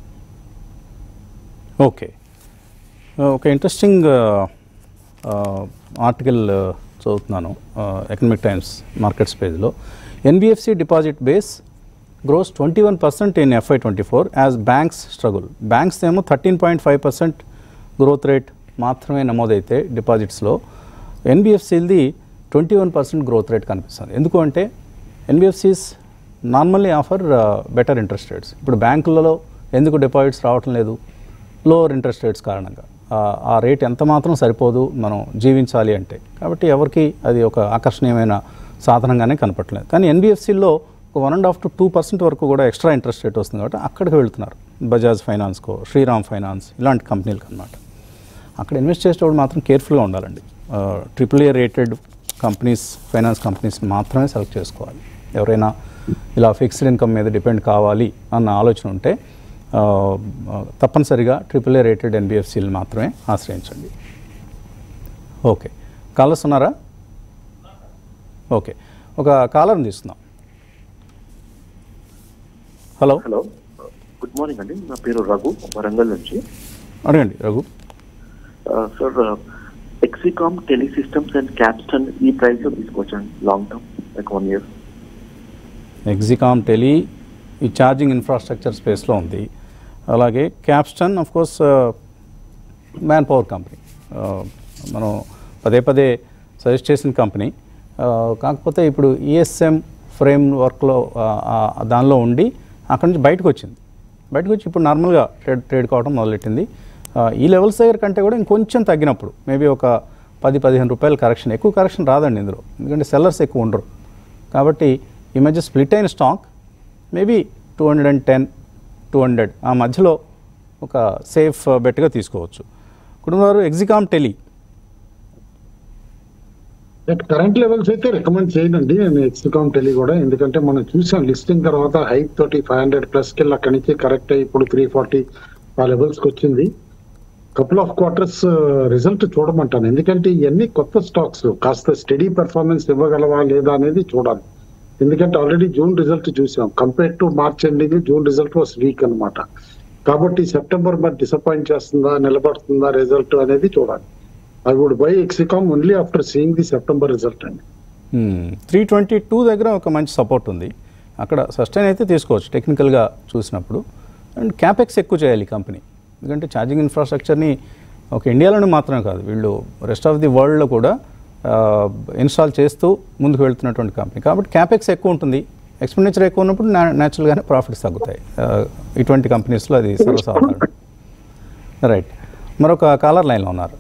ఓకే ఒక ఇంట్రెస్టింగ్ ఆర్టికల్ చదువుతున్నాను ఎకనమిక్ టైమ్స్ మార్కెట్స్ పేజ్లో NBFC deposit base grows twenty one percent in FY twenty four as banks struggle banks ఏమో thirteen point five percent growth rate మాత్రమే నమోదైతే డిపాజిట్స్లో ఎన్బిఎఫ్సిల్ది twenty one percent growth rate కనిపిస్తుంది ఎందుకు అంటే NBFCs normally offer better interest rates ఇప్పుడు బ్యాంకులలో ఎందుకు డిపాజిట్స్ రావటం లేదు లోవర్ ఇంట్రెస్ట్ రేట్స్ కారణంగా ఆ- ఆ రేట్ ఎంత మాత్రం సరిపోదు మనం జీవించాలి అంటే కాబట్టి ఎవరికి అది ఒక ఆకర్షణీయమైన సాధనంగానే కనపట్లేదు కానీ ఎన్బిఎఫ్సిలో ఒక one and half to two percent వరకు కూడా ఎక్స్ట్రా ఇంట్రెస్ట్ రేట్ వస్తుంది కాబట్టి అక్కడికి వెళ్తున్నారు బజాజ్ ఫైనాన్స్కో శ్రీరామ్ ఫైనాన్స్ ఇలాంటి కంపెనీలకు అనమాట అక్కడ ఇన్వెస్ట్ చేసేటప్పుడు మాత్రం కేర్ఫుల్గా ఉండాలండి triple A rated companies finance companies మాత్రమే సెలెక్ట్ చేసుకోవాలి ఎవరైనా ఇలా ఫిక్స్డ్ ఇన్కమ్ మీద డిపెండ్ కావాలి అన్న ఆలోచన ఉంటే ఆ, ఆ, తప్పనిసరిగా ట్రిపుల్ ఏ రేటెడ్ ఎన్బిఎఫ్సీలు మాత్రమే ఆశ్రయించండి ఓకే కాలర్స్ ఉన్నారా ఓకే ఒక కాలర్ని తీసుకుందాం హలో హలో గుడ్ మార్నింగ్ అండి నా పేరు రఘు వరంగల్ నుంచి అడగండి Raghu sir Exicom Telesystems and Kapston ఈ ప్రైస్ లో తీసుకోవచ్చండి long term like one year Exicom tele ఈ ఛార్జింగ్ ఇన్ఫ్రాస్ట్రక్చర్ స్పేస్లో ఉంది అలాగే Kapston of course manpower company మనం పదే పదే సజెస్ట్ చేసిన కంపెనీ కాకపోతే ఇప్పుడు ఈఎస్ఎం ఫ్రేమ్ వర్క్లో దానిలో ఉండి అక్కడి నుంచి బయటకు వచ్చింది బయటకు వచ్చి ఇప్పుడు నార్మల్గా ట్రేడ్ ట్రేడ్ కావడం మొదలెట్టింది ఆ, ఈ లెవెల్స్ దగ్గర కంటే కూడా ఇంకొంచెం తగ్గినప్పుడు మేబీ ఒక పది పదిహేను రూపాయల కరెక్షన్ ఎక్కువ కరెక్షన్ రాదండి ఇందులో ఎందుకంటే సెల్లర్స్ ఎక్కువ ఉండరు కాబట్టి ఈ మధ్య స్ప్లిట్ అయిన stock maybe two hundred and ten two hundred ఆ మధ్యలో ఒక సేఫ్ బెట్గా తీసుకోవచ్చు కుటుంబారు ఎగ్జికామ్ టెలి కరెంట్ లెవెల్స్ అయితే రికమెండ్ చేయనండి నేను ఎక్స్కామ్ టెలి కూడా ఎందుకంటే మనం చూసాం లిస్టింగ్ తర్వాత హైప్ తోటి ఫైవ్ హండ్రెడ్ ప్లస్ కి అక్కడి నుంచి కరెక్ట్ అయ్యి ఇప్పుడు త్రీ ఫార్టీ ఆ లెవెల్స్ కి వచ్చింది కపుల్ ఆఫ్ క్వార్టర్స్ రిజల్ట్ చూడమంటాను ఎందుకంటే ఇవన్నీ కొత్త స్టాక్స్ కాస్త స్టడీ పెర్ఫార్మెన్స్ ఇవ్వగలవా లేదా అనేది చూడాలి ఎందుకంటే ఆల్రెడీ జూన్ రిజల్ట్ చూసాం compare to March ending June result was weak అన్నమాట కాబట్టి సెప్టెంబర్ మరి డిసప్పాయింట్ చేస్తుందా నిలబడుతుందా రిజల్ట్ అనేది చూడాలి I would buy Exicom only after seeing the September result అండి త్రీ ట్వంటీ టూ దగ్గర ఒక మంచి సపోర్ట్ ఉంది అక్కడ సస్టైన్ అయితే తీసుకోవచ్చు టెక్నికల్గా చూసినప్పుడు అండ్ క్యాపెక్స్ ఎక్కువ చేయాలి ఈ కంపెనీ ఎందుకంటే ఛార్జింగ్ ఇన్ఫ్రాస్ట్రక్చర్ని ఒక ఇండియాలోనే మాత్రమే కాదు వీళ్ళు రెస్ట్ ఆఫ్ ది వరల్డ్లో కూడా ఇన్స్టాల్ చేస్తూ ముందుకు వెళ్తున్నటువంటి కంపెనీ కాబట్టి క్యాపెక్స్ ఎక్కువ ఉంటుంది ఎక్స్పెండిచర్ ఎక్కువ ఉన్నప్పుడు న్యాచురల్గానే ప్రాఫిట్స్ తగ్గుతాయి ఆ, ఇటువంటి కంపెనీస్లో అది సర్వసాధారణం రైట్ మరొక కాలర్ లైన్లో ఉన్నారు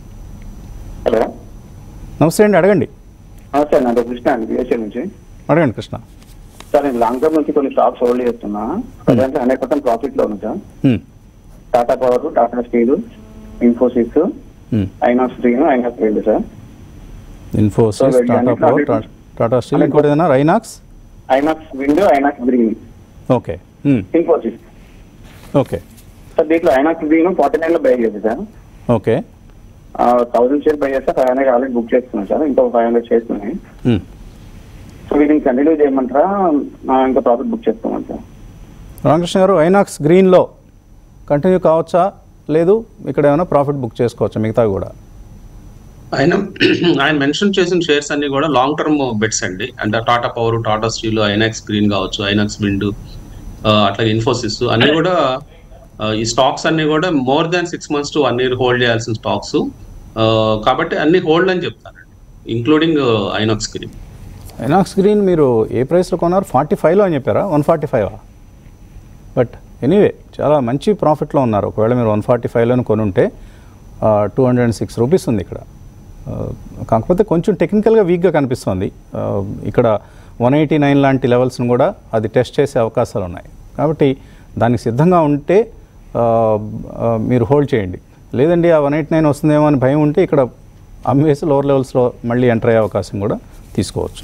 హలో నమస్తే అండి అడగండి సార్ నా పేరు కృష్ణ అండి బిఎస్ఏ నుంచి అడగండి కృష్ణ సార్ నేను లాంగ్ టర్మ్ నుంచి కొన్ని స్టాక్స్ హోల్డ్ చేస్తున్నా ప్రజెంట్ హండ్రెడ్ పర్సెంట్ ప్రాఫిట్ లో ఉంది sir hmm. Tata power Tata steel Infosys hmm. Inox green Inox రెండు సార్ ఇన్ఫోసిస్ So, టాటా అన్నిట్లో పవర్ అన్నిట్లో- టా- టాటా స్టీల్ ఇంకోటి ఏదైనా రైనాక్స్ Inox wind Inox green okay hmm. Infosys okay sir దీంట్లో ఐనాక్స్ గ్రీన్ ఫార్టీ నైన్ లో బై చేసి sir okay thousand share buy చేస్తే ఫైవ్ హండ్రెడ్ ఆల్రెడీ బుక్ చేసుకున్నాను సార్ ఇంకో ఫైవ్ హండ్రెడ్ చేస్తున్నాయి హ్మ్. సో వీటిని కంటిన్యూ చేయమంటారా ఆ, ఇంకా ప్రాఫిట్ బుక్ చేసుకోమంటారా రామకృష్ణ గారు ఐనాక్స్ గ్రీన్లో కంటిన్యూ కావచ్చా లేదు ఇక్కడ ఏమైనా ప్రాఫిట్ బుక్ చేసుకోవచ్చా మిగతావి కూడా ఆయన ఆయన మెన్షన్ చేసిన షేర్స్ అన్ని కూడా లాంగ్ టర్మ్ బెట్స్ అండి అంటే Tata power Tata steel Inox green కావచ్చు ఐనాక్స్ విండ్ అట్లాగే ఇన్ఫోసిస్ అన్ని కూడా ఆ, ఈ స్టాక్స్ అన్ని కూడా more than six months to one year hold చేయాల్సిన స్టాక్స్ కాబట్టి అన్ని హోల్డ్ అని చెప్తానండి including Inox green Inox green మీరు ఏ ప్రైస్లో కొన్నారు ఫార్టీ ఫైవ్లో అని చెప్పారా వన్ ఫార్టీ ఫైవా బట్ ఎనీవే చాలా మంచి ప్రాఫిట్లో ఉన్నారు ఒకవేళ మీరు వన్ ఫార్టీ ఫైవ్లోనే కొనుంటే two hundred and six rupees ఉంది ఇక్కడ ఆ, కాకపోతే కొంచెం టెక్నికల్గా వీక్గా కనిపిస్తుంది ఆ, ఇక్కడ వన్ ఎయిటీ నైన్ లాంటి లెవెల్స్ని కూడా అది టెస్ట్ చేసే అవకాశాలు ఉన్నాయి కాబట్టి దానికి సిద్ధంగా ఉంటే ఆ, ఆ, మీరు హోల్డ్ చేయండి లేదండి ఆ వన్ ఎయిటీ నైన్ వస్తుందేమో అని భయం ఉంటే ఇక్కడ అమ్మేసి లోవర్ లెవెల్స్లో మళ్ళీ ఎంటర్ అయ్యే అవకాశం కూడా తీసుకోవచ్చు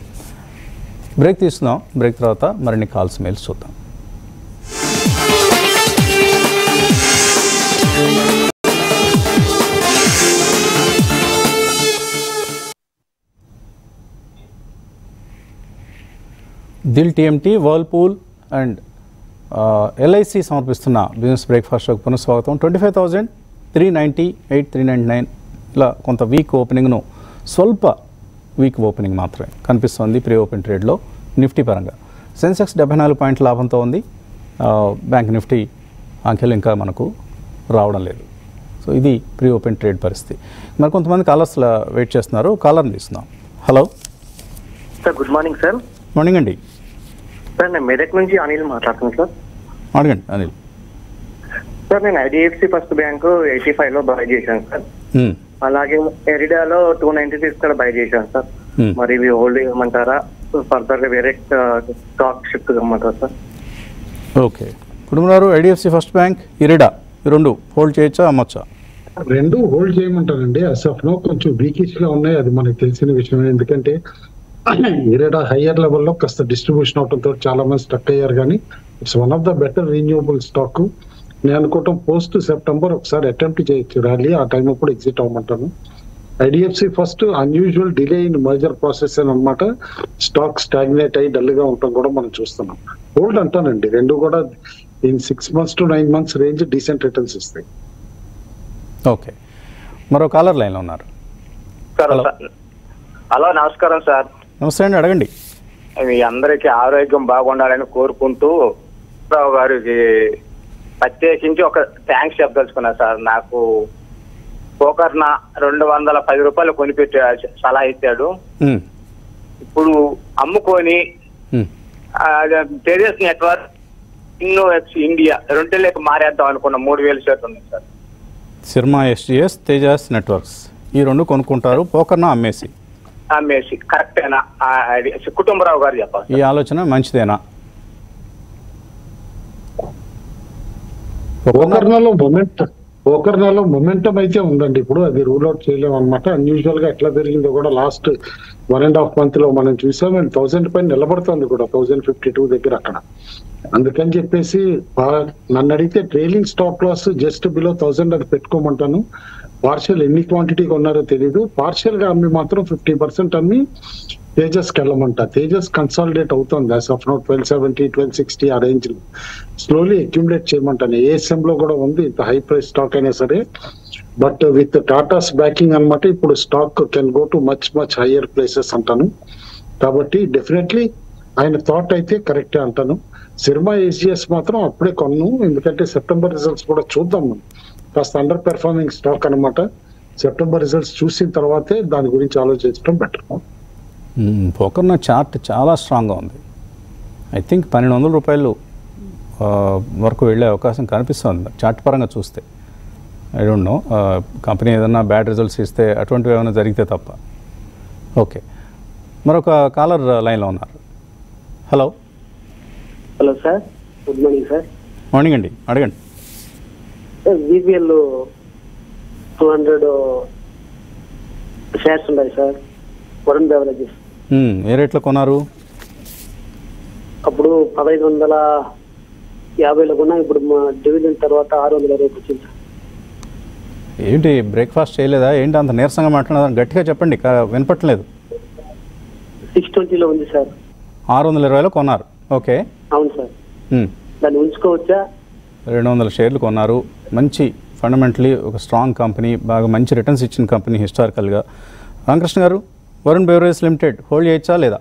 బ్రేక్ తీసుకుందాం బ్రేక్ తర్వాత మరిన్ని కాల్స్ మెయిల్స్ చూద్దాం దిల్ టీఎంటీ వర్ల్పూల్ అండ్ ఎల్ఐసి సమర్పిస్తున్న బిజినెస్ బ్రేక్ఫాస్ట్ షోకి పునఃస్వాగతం twenty five thousand three ninety eight three ninety nine ఇలా కొంత వీక్ ఓపెనింగ్ను స్వల్ప వీక్ ఓపెనింగ్ మాత్రమే కనిపిస్తోంది ప్రీ ఓపెన్ ట్రేడ్లో నిఫ్టీ పరంగా సెన్సెక్స్ డెబ్బై నాలుగు పాయింట్ల లాభంతో ఉంది ఆ, బ్యాంక్ నిఫ్టీ అంకెలు ఇంకా మనకు రావడం లేదు సో ఇది ప్రీ ఓపెన్ ట్రేడ్ పరిస్థితి మరి కొంతమంది కాలర్స్ వెయిట్ చేస్తున్నారు కాలర్ని తీస్తున్నాం hello sir good morning sir morning అండి సార్ నేను మెదక్ నుంచి అనిల్ మాట్లాడుతున్నాను సార్ అడగండి అనిల్ సార్ నేను IDFC first bank eighty five లో బై చేశాను సార్ మ్మ్. అలాగే ఎరిడాలో టూ నైన్టీ సిక్స్ కూడా బై చేశాను సార్ Hmm. మరి ఇవి హోల్డ్ చేయమంటారా ఫర్దర్ గా వేరే స్టాక్ షిఫ్ట్ కమ్మంటారా సార్ ఓకే కుటుంబారు ఐడిఎఫ్సి ఫస్ట్ బ్యాంక్ ఇరిడా ఈ రెండు హోల్డ్ చేయొచ్చా అమ్మొచ్చా రెండు హోల్డ్ చేయమంటారండి అసఫ్ నో కొంచెం వీకిష్ గా ఉన్నాయి అది మనకు తెలిసిన విషయం ఎందుకంటే ఇరేడా హయ్యర్ లెవెల్లో కాస్త డిస్ట్రిబ్యూషన్ అవడంతో చాలా మంది స్టక్ అయ్యారు కానీ it's one of the better renewable stock నేను అనుకోవటం పోస్ట్ సెప్టెంబర్ ఒకసారి అటెంప్ట్ చేయొచ్చు ర్యాలీ ఆ టైం అప్పుడు ఎగ్జిట్ అవ్వమంటాను IDFC first unusual delay in merger process అనమాట స్టాక్ స్టాగ్నేట్ అయ్యి డల్ గా ఉండటం కూడా మనం చూస్తున్నాం హోల్డ్ అంటానండి రెండు కూడా in six months to nine months range decent returns ఇస్తాయి ఓకే మరో కాలర్ లైన్లో ఉన్నారు సార్ హలో. హలో నమస్కారం సార్ నమస్తే అండి అడగండి మీ అందరికీ ఆరోగ్యం బాగుండాలని కోరుకుంటూ రావు గారికి ప్రత్యేకించి ఒక థ్యాంక్స్ చెప్పదలుచుకున్నా సార్ నాకు పోకర్న రెండు వందల పది రూపాయలు కొనిపెట్టి సలహా ఇచ్చాడు మ్మ్. ఇప్పుడు అమ్ముకొని మ్మ్. టెరియస్ నెట్వర్క్ ఇన్నో ఎక్స్ ఇండియా రెండు లేక మారేద్దాం అనుకున్న మూడు వేల షర్ట్ ఉంది sir Syrma SGS Tejas networks ఈ రెండు కొనుక్కుంటారు పోకర్న అమ్మేసి అమ్మేసి కరెక్టేనా ఆ, అది కుటుంబరావు గారు చెప్పాలి ఈ ఆలోచన మంచిదేనా పోకర్నాలో మొమెంట్ పోకర్నాలో మొమెంటం అయితే ఉందండి ఇప్పుడు అది రూల్ అవుట్ చేయలేము అనమాట అన్యూజువల్ గా ఎట్లా పెరిగిందో కూడా last one and half month లో మనం చూసాం అండ్ థౌసండ్ పైన నిలబడుతుంది కూడా థౌసండ్ ఫిఫ్టీ టూ దగ్గర అక్కడ అందుకని చెప్పేసి బా- నన్ను అడిగితే trailing stop loss just below thousand అది పెట్టుకోమంటాను పార్షియల్ ఎన్ని క్వాంటిటీ కొన్నారో తెలియదు పార్షియల్ గా అమ్మి మాత్రం ఫిఫ్టీ పర్సెంట్ అమ్మి తేజస్ కి వెళ్ళమంట తేజస్ కన్సాలిడేట్ అవుతుంది as of now twelve seventy twelve sixty ఆ రేంజ్ లో స్లోలీ అక్యుములేట్ చేయమంటాను ఏఎస్ఎం లో కూడా ఉంది ఇంత హై ప్రైస్ స్టాక్ అయినా సరే బట్ విత్ టాటాస్ బ్యాకింగ్ అన్నమాట ఇప్పుడు stock can go to much much higher places అంటాను కాబట్టి డెఫినెట్లీ ఆయన థాట్ అయితే కరెక్టే అంటాను సినిమా ఏజిఎస్ మాత్రం అప్పుడే కొన్ను ఎందుకంటే సెప్టెంబర్ రిజల్ట్స్ కూడా చూద్దాం మనం కాస్త అండర్ పెర్ఫార్మింగ్ స్టాక్ అన్నమాట సెప్టెంబర్ రిజల్ట్స్ చూసిన తర్వాతే దాని గురించి ఆలోచించడం బెటర్ మ్మ్. పోకర్న చార్ట్ చాలా స్ట్రాంగ్గా ఉంది ఐ థింక్ పన్నెండు వందల రూపాయలు ఆ, వరకు వెళ్ళే అవకాశం కనిపిస్తుంది చార్ట్ పరంగా చూస్తే ఐ డోంట్ నో కంపెనీ ఏదైనా బ్యాడ్ రిజల్ట్స్ ఇస్తే అటువంటివి ఏమైనా జరిగితే తప్ప ఓకే మరొక కాలర్ లైన్లో ఉన్నారు hello hello sir good morning sir morning అండి అడగండి బీపీఎల్ టూ హండ్రెడ్ షేర్స్ ఉన్నాయి సార్ వరుణ్ బెవరేజెస్ మ్మ్. ఏ రేట్లో కొన్నారు అప్పుడు పదహైదు వందల యాభైలో కొన్నా ఇప్పుడు మా డివిజన్ తర్వాత ఆరు వందల ఇరవై వచ్చింది సార్ ఏంటి బ్రేక్ఫాస్ట్ చేయలేదా ఏంటి అంత నీరసంగా మాట్లాడారు గట్టిగా చెప్పండి కా- వినపట్లేదు సిక్స్ ట్వంటీలో ఉంది సార్ ఆరు వందల ఇరవైలో కొన్నారు ఓకే అవును సార్ మ్మ్. దాన్ని ఉంచుకోవచ్చా రెండు వందల షేర్లు కొన్నారు మంచి ఫండమెంటలీ ఒక స్ట్రాంగ్ కంపెనీ బాగా మంచి రిటర్న్స్ ఇచ్చిన కంపెనీ హిస్టారికల్గా రామకృష్ణ గారు వరుణ్ బెవరేజ్ లిమిటెడ్ హోల్డ్ చేయొచ్చా లేదా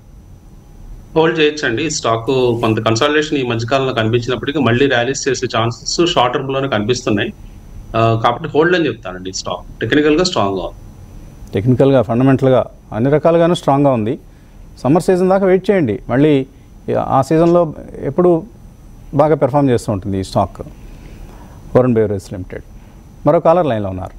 హోల్డ్ చేయొచ్చండి స్టాక్ కొంత కన్సాలిడేషన్ ఈ మధ్యకాలంలో కనిపించినప్పటికీ మళ్ళీ ర్యాలీస్ చేసే ఛాన్సెస్ షార్ట్ టర్మ్ లోనే కనిపిస్తున్నాయి ఆ, కాబట్టి హోల్డ్ అని చెప్తానండి స్టాక్ టెక్నికల్ గా స్ట్రాంగ్ గా ఉంది టెక్నికల్గా ఫండమెంటల్గా అన్ని రకాలుగాను స్ట్రాంగ్గా ఉంది సమ్మర్ సీజన్ దాకా వెయిట్ చేయండి మళ్ళీ ఆ సీజన్లో ఎప్పుడు బాగా పెర్ఫామ్ చేస్తూ ఉంటుంది ఈ స్టాక్ వరుణ్ బెవరేజ్ లిమిటెడ్ మరో కాలర్ లైన్లో ఉన్నారు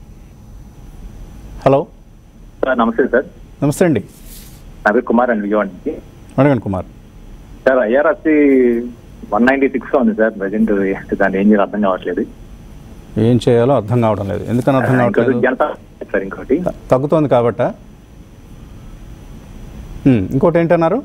హలో సార్ నమస్తే సార్ నమస్తే అండి నా పేరు కుమార్ అండి విజయవాడ నుంచి అడగండి Kumar sir IRFC one ninety six ఉంది సార్ ప్రజెంట్ దాన్ని ఏం చేయాలో అర్థం కావట్లేదు ఏం చేయాలో అర్థం కావడం లేదు ఎందుకని అర్థం ఇంకోటి కావట్లేదు జనతా సార్ ఇంకోటి త- తగ్గుతోంది కాబట్టా హ్మ్, ఇంకోటి ఏంటన్నారు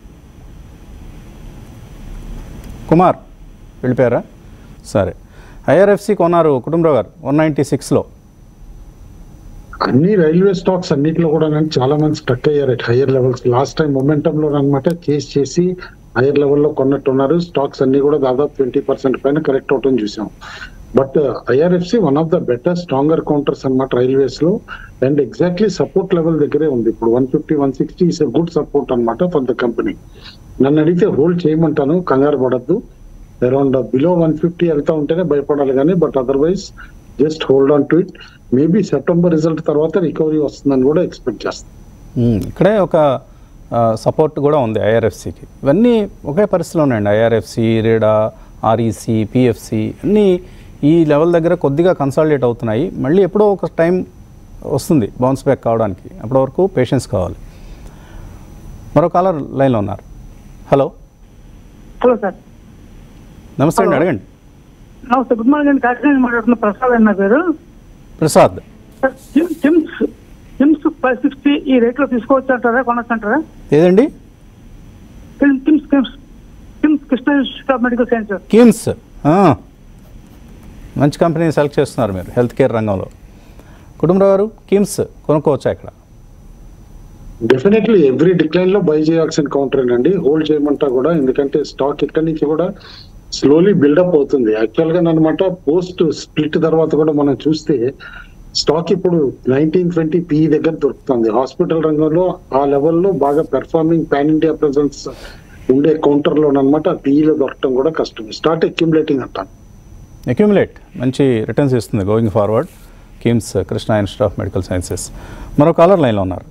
కుమార్ వెళ్ళిపోయారా సరే ఐఆర్ఎఫ్సి కొన్నారు కుటుంబరావు గారు వన్ నైంటీ సిక్స్లో అన్ని రైల్వే స్టాక్స్ అన్నిటిలో కూడా చాలా మంది స్టక్ అయ్యారు at higher levels last time momentum లో అనమాట చేసి చేసి హైయర్ లెవెల్లో కొన్నట్టున్నారు స్టాక్స్ అన్ని కూడా దాదాపు ట్వంటీ పర్సెంట్ పైన కరెక్ట్ అవటం చూసాం but IRFC one of the better stronger counters అనమాట రైల్వేస్ లో అండ్ ఎగ్జాక్ట్లీ సపోర్ట్ లెవెల్ దగ్గరే ఉంది ఇప్పుడు one fifty one sixty is good support అనమాట ఫర్ ద కంపెనీ నన్ను అడిగితే హోల్డ్ చేయమంటాను కంగారు పడద్దు అరౌండ్ బిలో వన్ ఫిఫ్టీ వెళ్తా ఉంటేనే భయపడాలి కానీ but otherwise just hold on to it maybe September result తర్వాత రికవరీ వస్తుందని కూడా ఎక్స్పెక్ట్ చేస్తాం మ్మ్. ఇక్కడే ఒక సపోర్ట్ కూడా ఉంది ఐఆర్ఎఫ్సికి ఇవన్నీ ఒకే పరిస్థితిలో ఉన్నాయండి ఐఆర్ఎఫ్సి రేడా ఆర్ఈసి పిఎఫ్సి అన్నీ ఈ లెవెల్ దగ్గర కొద్దిగా కన్సాలిడేట్ అవుతున్నాయి మళ్ళీ ఎప్పుడో ఒక టైం వస్తుంది బౌన్స్ బ్యాక్ కావడానికి అప్పటి వరకు పేషెన్స్ కావాలి మరో కాలర్ లైన్లో ఉన్నారు హలో హలో సార్ నమస్తే అండి అడగండి నమస్తే గుడ్ మార్నింగ్ అండి కాకినాడ నుంచి మాట్లాడుతున్న ప్రసాద్ అండి నా పేరు ప్రసాద్ సార్, జిమ్- జిమ్స్ జిమ్స్ ఫైవ్ సిక్స్టీ ఈ రేట్ లో తీసుకోవచ్చు అంటారా కొనొచ్చు అంటారా ఏదండి KIMS KIMS KIMS KIMS Krishna institute of medical science KIMS ఆ. మంచి కంపెనీ సెలెక్ట్ చేస్తున్నారు మీరు హెల్త్ కేర్ రంగంలో కుటుంబరావు గారు కిమ్స్ కొనుక్కోవచ్చా ఇక్కడ డెఫినెట్లీ ఎవ్రీ డిక్లైన్ లో బై చేయాల్సిన కౌంటర్ అండి హోల్డ్ చేయమంటా కూడా ఎందుకంటే స్టాక్ ఇక్కడి నుంచి కూడా స్లోలీ బిల్డప్ అవుతుంది యాక్చువల్ గా అనమాట పోస్ట్ స్ప్లిట్ తర్వాత కూడా మనం చూస్తే స్టాక్ ఇప్పుడు నైన్టీన్ ట్వంటీ పిఈ దగ్గర దొరుకుతుంది హాస్పిటల్ రంగంలో ఆ లెవెల్లో బాగా పెర్ఫార్మింగ్ పాన్ ఇండియా ప్రెసెన్స్ ఉండే కౌంటర్ లో అనమాట పీఈలో దొరకడం కూడా కష్టం స్టార్ట్ అక్యుములేటింగ్ అంటాను అక్యూములేట్ మంచి రిటర్న్స్ ఇస్తుంది going forward KIMS Krishna institute of medical sciences మరో కాలర్ లైన్లో ఉన్నారు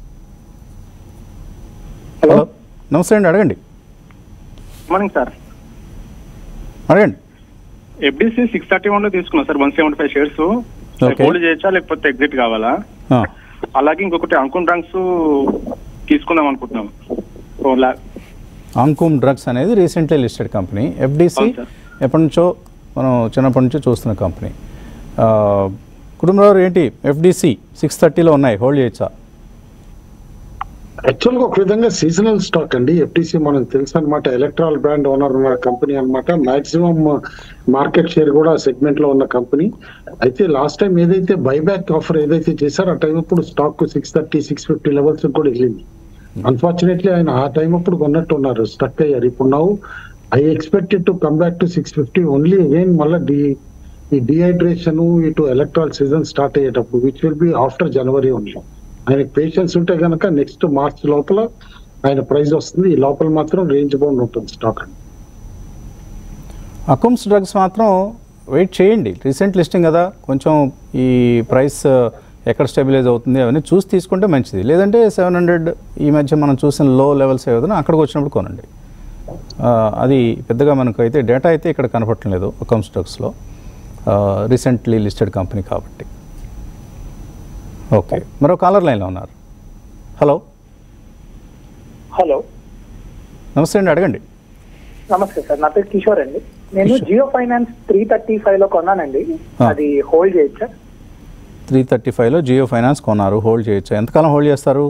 హలో నమస్తే అండి అడగండి మార్నింగ్ సార్ అడగండి ఎఫ్డిసి సిక్స్ థర్టీ వన్ లో తీసుకున్నా sir one seventy five shares Okay. Hold చేయొచ్చా లేకపోతే ఎగ్జిట్ కావాలా ఆ, అలాగే ఇంకొకటి అంకున్ డ్రంక్స్ తీసుకుందాం అనుకుంటున్నాం ఓ లా- ఆంకుమ్ డ్రగ్స్ అనేది రీసెంట్లీ లిస్టెడ్ కంపెనీ ఎఫ్డిసి అవును సార్. ఎప్పటి నుంచో మనం చిన్నప్పటి నుంచో చూస్తున్న కంపెనీ ఆ, కుటుంబరావు ఏంటి ఎఫ్డిసి సిక్స్ థర్టీలో ఉన్నాయి హోల్డ్ చేయొచ్చా యాక్చువల్ గా ఒక విధంగా సీజనల్ స్టాక్ అండి ఎఫ్టీసీ మనకు తెలుసు అనమాట ఎలక్ట్రాల్ బ్రాండ్ ఓనర్ ఉన్న కంపెనీ అన్నమాట మాక్సిమం మార్కెట్ షేర్ కూడా సెగ్మెంట్ లో ఉన్న కంపెనీ అయితే లాస్ట్ టైం ఏదైతే బైబ్యాక్ ఆఫర్ ఏదైతే చేశారో ఆ టైం అప్పుడు stock six thirty six fifty levels కూడా వెళ్ళింది అన్ఫార్చునేట్లీ ఆయన ఆ టైం అప్పుడు కొన్నట్టు ఉన్నారు స్టక్ అయ్యారు ఇప్పుడు నవ్వు I expected to come back to six fifty only again మళ్ళీ డి ఈ డిహైడ్రేషన్ ఇటు ఎలక్ట్రాల్ సీజన్ స్టార్ట్ అయ్యేటప్పుడు which will be after January only ఆయనకి పేషెన్స్ ఉంటే కనుక నెక్స్ట్ మార్చ్ లోపల ఆయన ప్రైస్ వస్తుంది ఈ లోపల మాత్రం రేంజ్ బౌండ్ ఉంటుంది స్టాక్ అండి అకౌంట్స్ డ్రగ్స్ మాత్రం వెయిట్ చేయండి రీసెంట్ లిస్టింగ్ కదా కొంచెం ఈ ప్రైస్ ఎక్కడ స్టెబిలైజ్ అవుతుంది అవన్నీ చూసి తీసుకుంటే మంచిది లేదంటే సెవెన్ హండ్రెడ్ ఈ మధ్య మనం చూసిన లో లెవెల్స్ ఏవైనా అక్కడికి వచ్చినప్పుడు కొనండి ఆ, అది పెద్దగా మనకు అయితే డేటా అయితే ఇక్కడ కనపడటం లేదు అకౌంట్స్ డ్రగ్స్లో రీసెంట్లీ లిస్టెడ్ కంపెనీ కాబట్టి ఓకే మరో కాలర్ లైన్లో ఉన్నారు హలో హలో నమస్తే అండి అడగండి నమస్తే సార్ నా పేరు కిషోర్ అండి నేను Jio finance three thirty five లో కొన్నానండి ఆ. అది హోల్డ్ చేయొచ్చా త్రీ థర్టీ ఫైవ్లో జియో ఫైనాన్స్ కొన్నారు హోల్డ్ చేయొచ్చు ఎంతకాలం హోల్డ్ చేస్తారు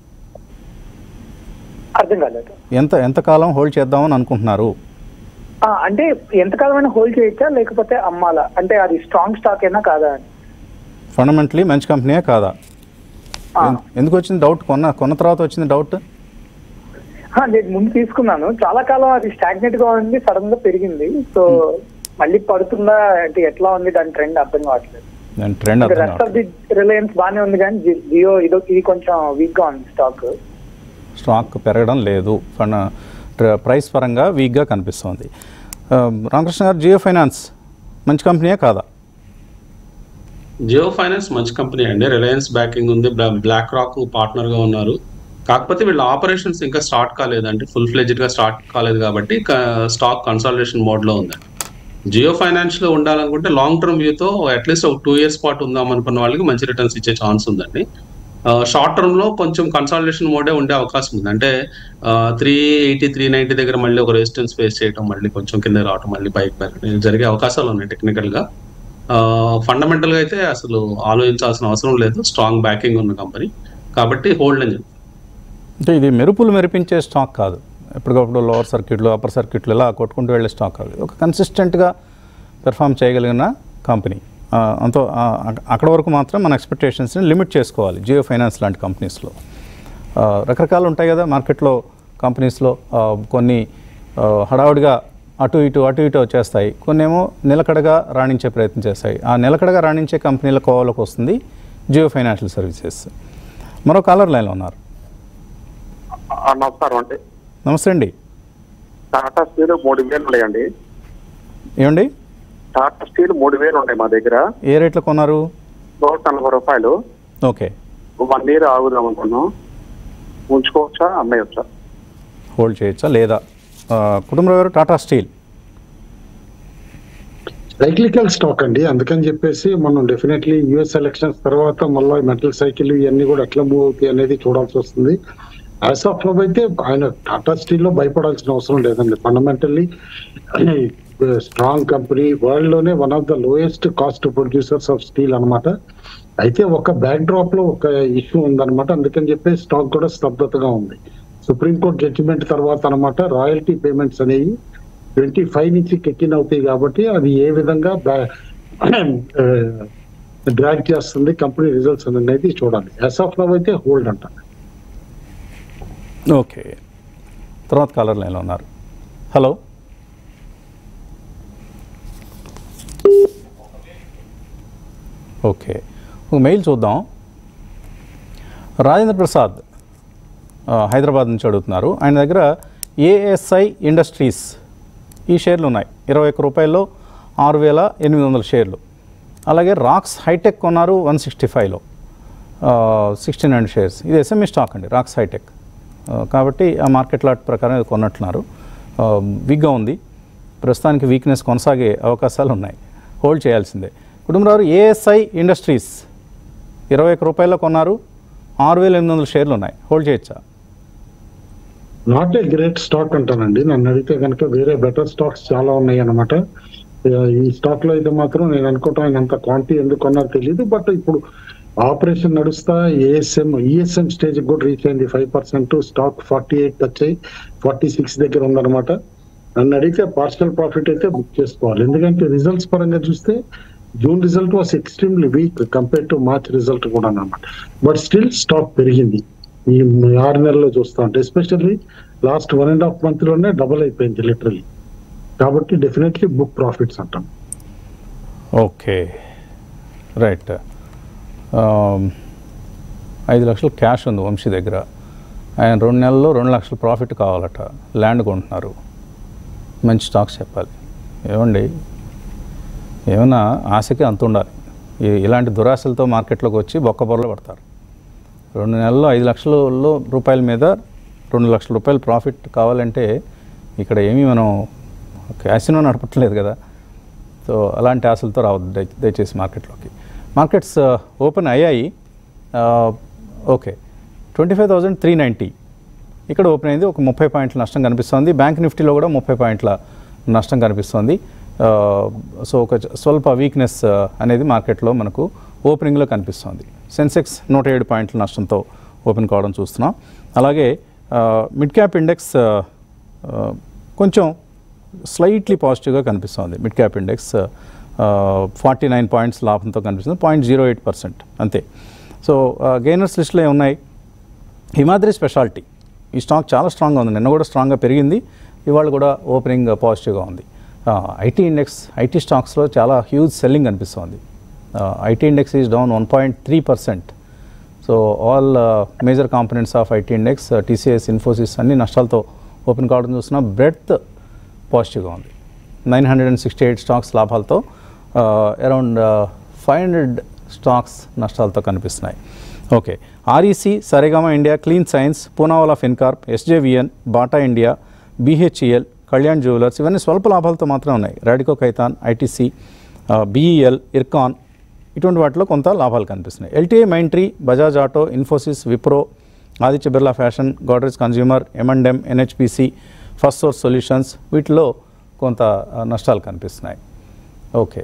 అర్థం కాలేదు ఎంత ఎంతకాలం హోల్డ్ చేద్దామని అనుకుంటున్నారు ఆ, అంటే ఎంతకాలమైనా హోల్డ్ చేయొచ్చా లేకపోతే అమ్మాలా అంటే అది స్ట్రాంగ్ స్టాక్ అయినా కాదా అని ఫండమెంటలీ మంచి కంపెనీయే కాదా ఆ. ఎన్- ఎందుకు వచ్చింది డౌట్ కొన్న కొన్న తర్వాత వచ్చింది డౌట్ ఆ, నేను ముందు తీసుకున్నాను చాలా కాలం అది స్టాగ్నెట్ గా ఉంది సడన్ గా పెరిగింది సో మళ్ళీ పడుతుందా అంటే ఎట్లా ఉంది దాని ట్రెండ్ అర్థం కావట్లేదు దాని ట్రెండ్ అర్థం రెస్ట్ ఆఫ్ కావట్లేదు ది రిలయన్స్ బాగానే ఉంది కానీ జి- జియో ఇది ఇది కొంచెం వీక్ గా ఉంది స్టాక్ స్టాక్ పెరగడం లేదు ఫండ్ ట్ర- ప్రైస్ పరంగా వీక్గా కనిపిస్తోంది ఆ, రామకృష్ణ గారు జియో ఫైనాన్స్ మంచి కంపెనీయే కాదా జియో ఫైనాన్స్ మంచి కంపెనీ అండి రిలయన్స్ బ్యాకింగ్ ఉంది బ్లా- బ్లాక్ రాక్ పార్ట్నర్ గా ఉన్నారు కాకపోతే వీళ్ళ ఆపరేషన్స్ ఇంకా స్టార్ట్ కాలేదండి ఫుల్ ఫ్లెజ్డ్ గా స్టార్ట్ కాలేదు కాబట్టి క- స్టాక్ కన్సాలిడేషన్ మోడ్ లో ఉందండి జియో ఫైనాన్స్ లో ఉండాలనుకుంటే లాంగ్ టర్మ్ వ్యూతో అట్లీస్ట్ ఒక టూ ఇయర్స్ పాటు ఉందాం అనుకున్న వాళ్ళకి మంచి రిటర్న్స్ ఇచ్చే ఛాన్స్ ఉందండి షార్ట్ టర్మ్ లో కొంచెం కన్సాలిడేషన్ మోడే ఉండే అవకాశం ఉంది అంటే త్రీ ఎయిటీ త్రీ నైన్టీ దగ్గర మళ్ళీ ఒక రెసిస్టెన్స్ ఫేస్ చేయడం మళ్ళీ కొంచెం కింద రావడం మళ్ళీ బైక్ పెరగడం జరిగే అవకాశాలు ఉన్నాయి టెక్నికల్ గా ఫండమెంటల్ గా అయితే అసలు ఆలోచించాల్సిన అవసరం లేదు స్ట్రాంగ్ బ్యాకింగ్ ఉన్న కంపెనీ కాబట్టి హోల్డ్ అని చెప్పి అంటే ఇది మెరుపులు మెరిపించే స్టాక్ కాదు ఎప్పటికప్పుడు లోవర్ సర్క్యూట్లు అప్పర్ సర్క్యూట్లు ఇలా కొట్టుకుంటూ వెళ్ళే స్టాక్ కాదు ఇది ఒక కన్సిస్టెంట్గా పెర్ఫామ్ చేయగలిగిన కంపెనీ ఆ, అంతో ఆ, అక- అక్కడ వరకు మాత్రం మన ఎక్స్పెక్టేషన్స్ని లిమిట్ చేసుకోవాలి జియో ఫైనాన్స్ లాంటి కంపెనీస్లో ఆ, రకరకాలు ఉంటాయి కదా మార్కెట్లో కంపెనీస్లో ఆ, కొన్ని ఆ, హడావుడిగా అటు ఇటు అటు ఇటు వచ్చేస్తాయి కొన్ని ఏమో నిలకడగా రాణించే ప్రయత్నం చేస్తాయి ఆ నిలకడగా రాణించే కంపెనీల కోవలోకి వస్తుంది జియో ఫైనాన్షియల్ సర్వీసెస్ మరో కాలర్ లైన్లో ఉన్నారు నమస్కారం అండి నమస్తే అండి టాటా స్టీల్ మూడు వేలు ఉన్నాయండి ఏమండి టాటా స్టీల్ మూడు వేలు ఉన్నాయి మా దగ్గర ఏ రేట్లో కొన్నారు నూట నలభై రూపాయలు ఓకే వన్ ఇయర్ ఆగుదాం అనుకున్నాం ఉంచుకోవచ్చా అమ్మేయచ్చా హోల్డ్ చేయొచ్చా లేదా ఆ, కుటుంబరావు గారు టాటా స్టీల్ సైక్లికల్ స్టాక్ అండి అందుకని చెప్పేసి మనం డెఫినెట్లీ యుఎస్ ఎలక్షన్స్ తర్వాత మళ్ళీ మెటల్ సైకిల్ ఇవన్నీ కూడా ఎట్లా మూవ్ అవుతాయి అనేది చూడాల్సి వస్తుంది యాజ్ ఆఫ్ నో అయితే ఆయన టాటా స్టీల్ లో భయపడాల్సిన అవసరం లేదండి ఫండమెంటల్లీ స్ట్రాంగ్ కంపెనీ వరల్డ్ లోనే one of the lowest cost producers of steel అన్నమాట అయితే ఒక బ్యాక్ డ్రాప్ లో ఒక ఇష్యూ ఉందన్నమాట అందుకని చెప్పి స్టాక్ కూడా స్తబ్దతగా ఉంది సుప్రీంకోర్టు జడ్జిమెంట్ తర్వాత అన్నమాట రాయల్టీ పేమెంట్స్ అనేవి ట్వంటీ ఫైవ్ నుంచి కెక్కిన్ అవుతాయి కాబట్టి అది ఏ విధంగా డ్రాగ్ చేస్తుంది కంపెనీ రిజల్ట్స్ అనేది చూడాలి యాజ్ ఆఫ్ నవ్ అయితే హోల్డ్ అంట ఓకే తర్వాత కాలర్ లైన్లో ఉన్నారు హలో ఓకే ఒక మెయిల్ చూద్దాం రాజేంద్ర ప్రసాద్ ఆ, హైదరాబాద్ నుంచి అడుగుతున్నారు ఆయన దగ్గర ఏఎస్ఐ ఇండస్ట్రీస్ ఈ షేర్లు ఉన్నాయి ఇరవై ఒక్క రూపాయల్లో ఆరు వేల ఎనిమిది వందల షేర్లు అలాగే రాక్స్ హైటెక్ కొన్నారు వన్ సిక్స్టీ ఫైవ్లో సిక్స్టీ నైన్ షేర్స్ ఇది ఎస్ఎంఈ స్టాక్ అండి రాక్స్ హైటెక్ ఆ, కాబట్టి ఆ మార్కెట్ లాట్ ప్రకారం ఇది కొన్నట్టున్నారు ఆ, వీక్గా ఉంది ప్రస్తుతానికి వీక్నెస్ కొనసాగే అవకాశాలు ఉన్నాయి హోల్డ్ చేయాల్సిందే కుటుంబరావు ఏఎస్ఐ ఇండస్ట్రీస్ ఇరవై ఒక్క రూపాయల్లో కొన్నారు ఆరు వేల ఎనిమిది వందల షేర్లు ఉన్నాయి హోల్డ్ చేయొచ్చా నాట్ ఏ గ్రేట్ స్టాక్ అంటానండి నన్ను అడిగితే కనుక వేరే బెటర్ స్టాక్స్ చాలా ఉన్నాయి అన్నమాట ఈ స్టాక్ లో అయితే మాత్రం నేను అనుకుంటాను ఆయన అంత క్వాంటిటీ ఎందుకు కొన్నారో తెలియదు బట్ ఇప్పుడు ఆపరేషన్ నడుస్తా ఏఎస్ఎం ఈఎస్ఎం స్టేజ్ కూడా రీచ్ అయింది five percent stock forty eight touch అయ్యి ఫార్టీ సిక్స్ దగ్గర ఉందన్నమాట నన్ను అడిగితే పార్షల్ ప్రాఫిట్ అయితే బుక్ చేసుకోవాలి ఎందుకంటే రిజల్ట్స్ పరంగా చూస్తే June result was extremely weak compare to March result కూడా అన్నమాట బట్ స్టిల్ స్టాక్ పెరిగింది ఈ ఆరు నెలల్లో చూస్తా ఉంటే especially last one and half month లోనే డబుల్ అయిపోయింది లిటరలీ కాబట్టి డెఫినెట్లీ బుక్ ప్రాఫిట్స్ అంటాం ఓకే రైట్ ఐదు లక్షలు క్యాష్ ఉంది వంశీ దగ్గర ఆయన రెండు నెలల్లో రెండు లక్షల ప్రాఫిట్ కావాలట ల్యాండ్ కొంటున్నారు మంచి స్టాక్స్ చెప్పాలి ఏమండి ఏమన్నా ఆశకి అంత ఉండాలి ఈ- ఇలాంటి దురాశలతో మార్కెట్లోకి వచ్చి బొక్క బొర్రలు పడతారు రెండు నెలల్లో ఐదు లక్షల రూపాయల మీద రెండు లక్షల రూపాయలు ప్రాఫిట్ కావాలంటే ఇక్కడ ఏమీ మనం క్యాసినో నడపట్లేదు కదా సో అలాంటి ఆశలతో రావద్దు దయ- దయచేసి మార్కెట్లోకి మార్కెట్స్ ఓపెన్ అయ్యాయి okay twenty five thousand three ninety ఇక్కడ ఓపెన్ అయింది ఒక ముప్పై పాయింట్ల నష్టం కనిపిస్తోంది బ్యాంక్ నిఫ్టీలో కూడా ముప్పై పాయింట్ల నష్టం కనిపిస్తోంది ఆ, సో ఒక చ- స్వల్ప వీక్నెస్ ఆ, అనేది మార్కెట్లో మనకు ఓపెనింగ్లో కనిపిస్తోంది సెన్సెక్స్ నూట ఏడు పాయింట్ల నష్టంతో ఓపెన్ కావడం చూస్తున్నాం అలాగే ఆ, మిడ్ క్యాప్ ఇండెక్స్ ఆ, ఆ, కొంచెం స్లైట్లీ పాజిటివ్గా కనిపిస్తోంది mid cap index forty nine points లాభంతో కనిపిస్తుంది పాయింట్ జీరో ఎయిట్ పర్సెంట్ అంతే సో గెయినర్స్ లిస్ట్లో ఉన్నాయి హిమాద్రి స్పెషాలిటీ ఈ స్టాక్ చాలా స్ట్రాంగ్గా ఉంది నిన్న కూడా స్ట్రాంగ్గా పెరిగింది ఇవాళ కూడా ఓపెనింగ్ పాజిటివ్గా ఉంది ఐటీ ఇండెక్స్ ఐటీ స్టాక్స్లో చాలా హ్యూజ్ సెల్లింగ్ అనిపిస్తుంది IT index is down one point three percent so all major components of IT index TCS Infosys అన్ని నష్టాలతో ఓపెన్ కావడం చూస్తున్నా బ్రెడ్త్ పాజిటివ్గా ఉంది nine hundred and sixty eight stocks లాభాలతో అరౌండ్ ఫైవ్ హండ్రెడ్ స్టాక్స్ నష్టాలతో కనిపిస్తున్నాయి okay REC Saregama India clean science Poonawalla fincorp SJVN Bata India BHEL Kalyan jewellers ఇవన్నీ స్వల్ప లాభాలతో మాత్రమే ఉన్నాయి రాడికో కైతాన్ ఐటీసీ బీఈఎల్ ఇర్కాన్ ఇటువంటి వాటిలో కొంత లాభాలు కనిపిస్తున్నాయి LTI Mindtree Bajaj auto Infosys Wipro Aditya Birla fashion Godrej consumer M and M NHPC first source solutions వీటిలో కొంత ఆ, నష్టాలు కనిపిస్తున్నాయి ఓకే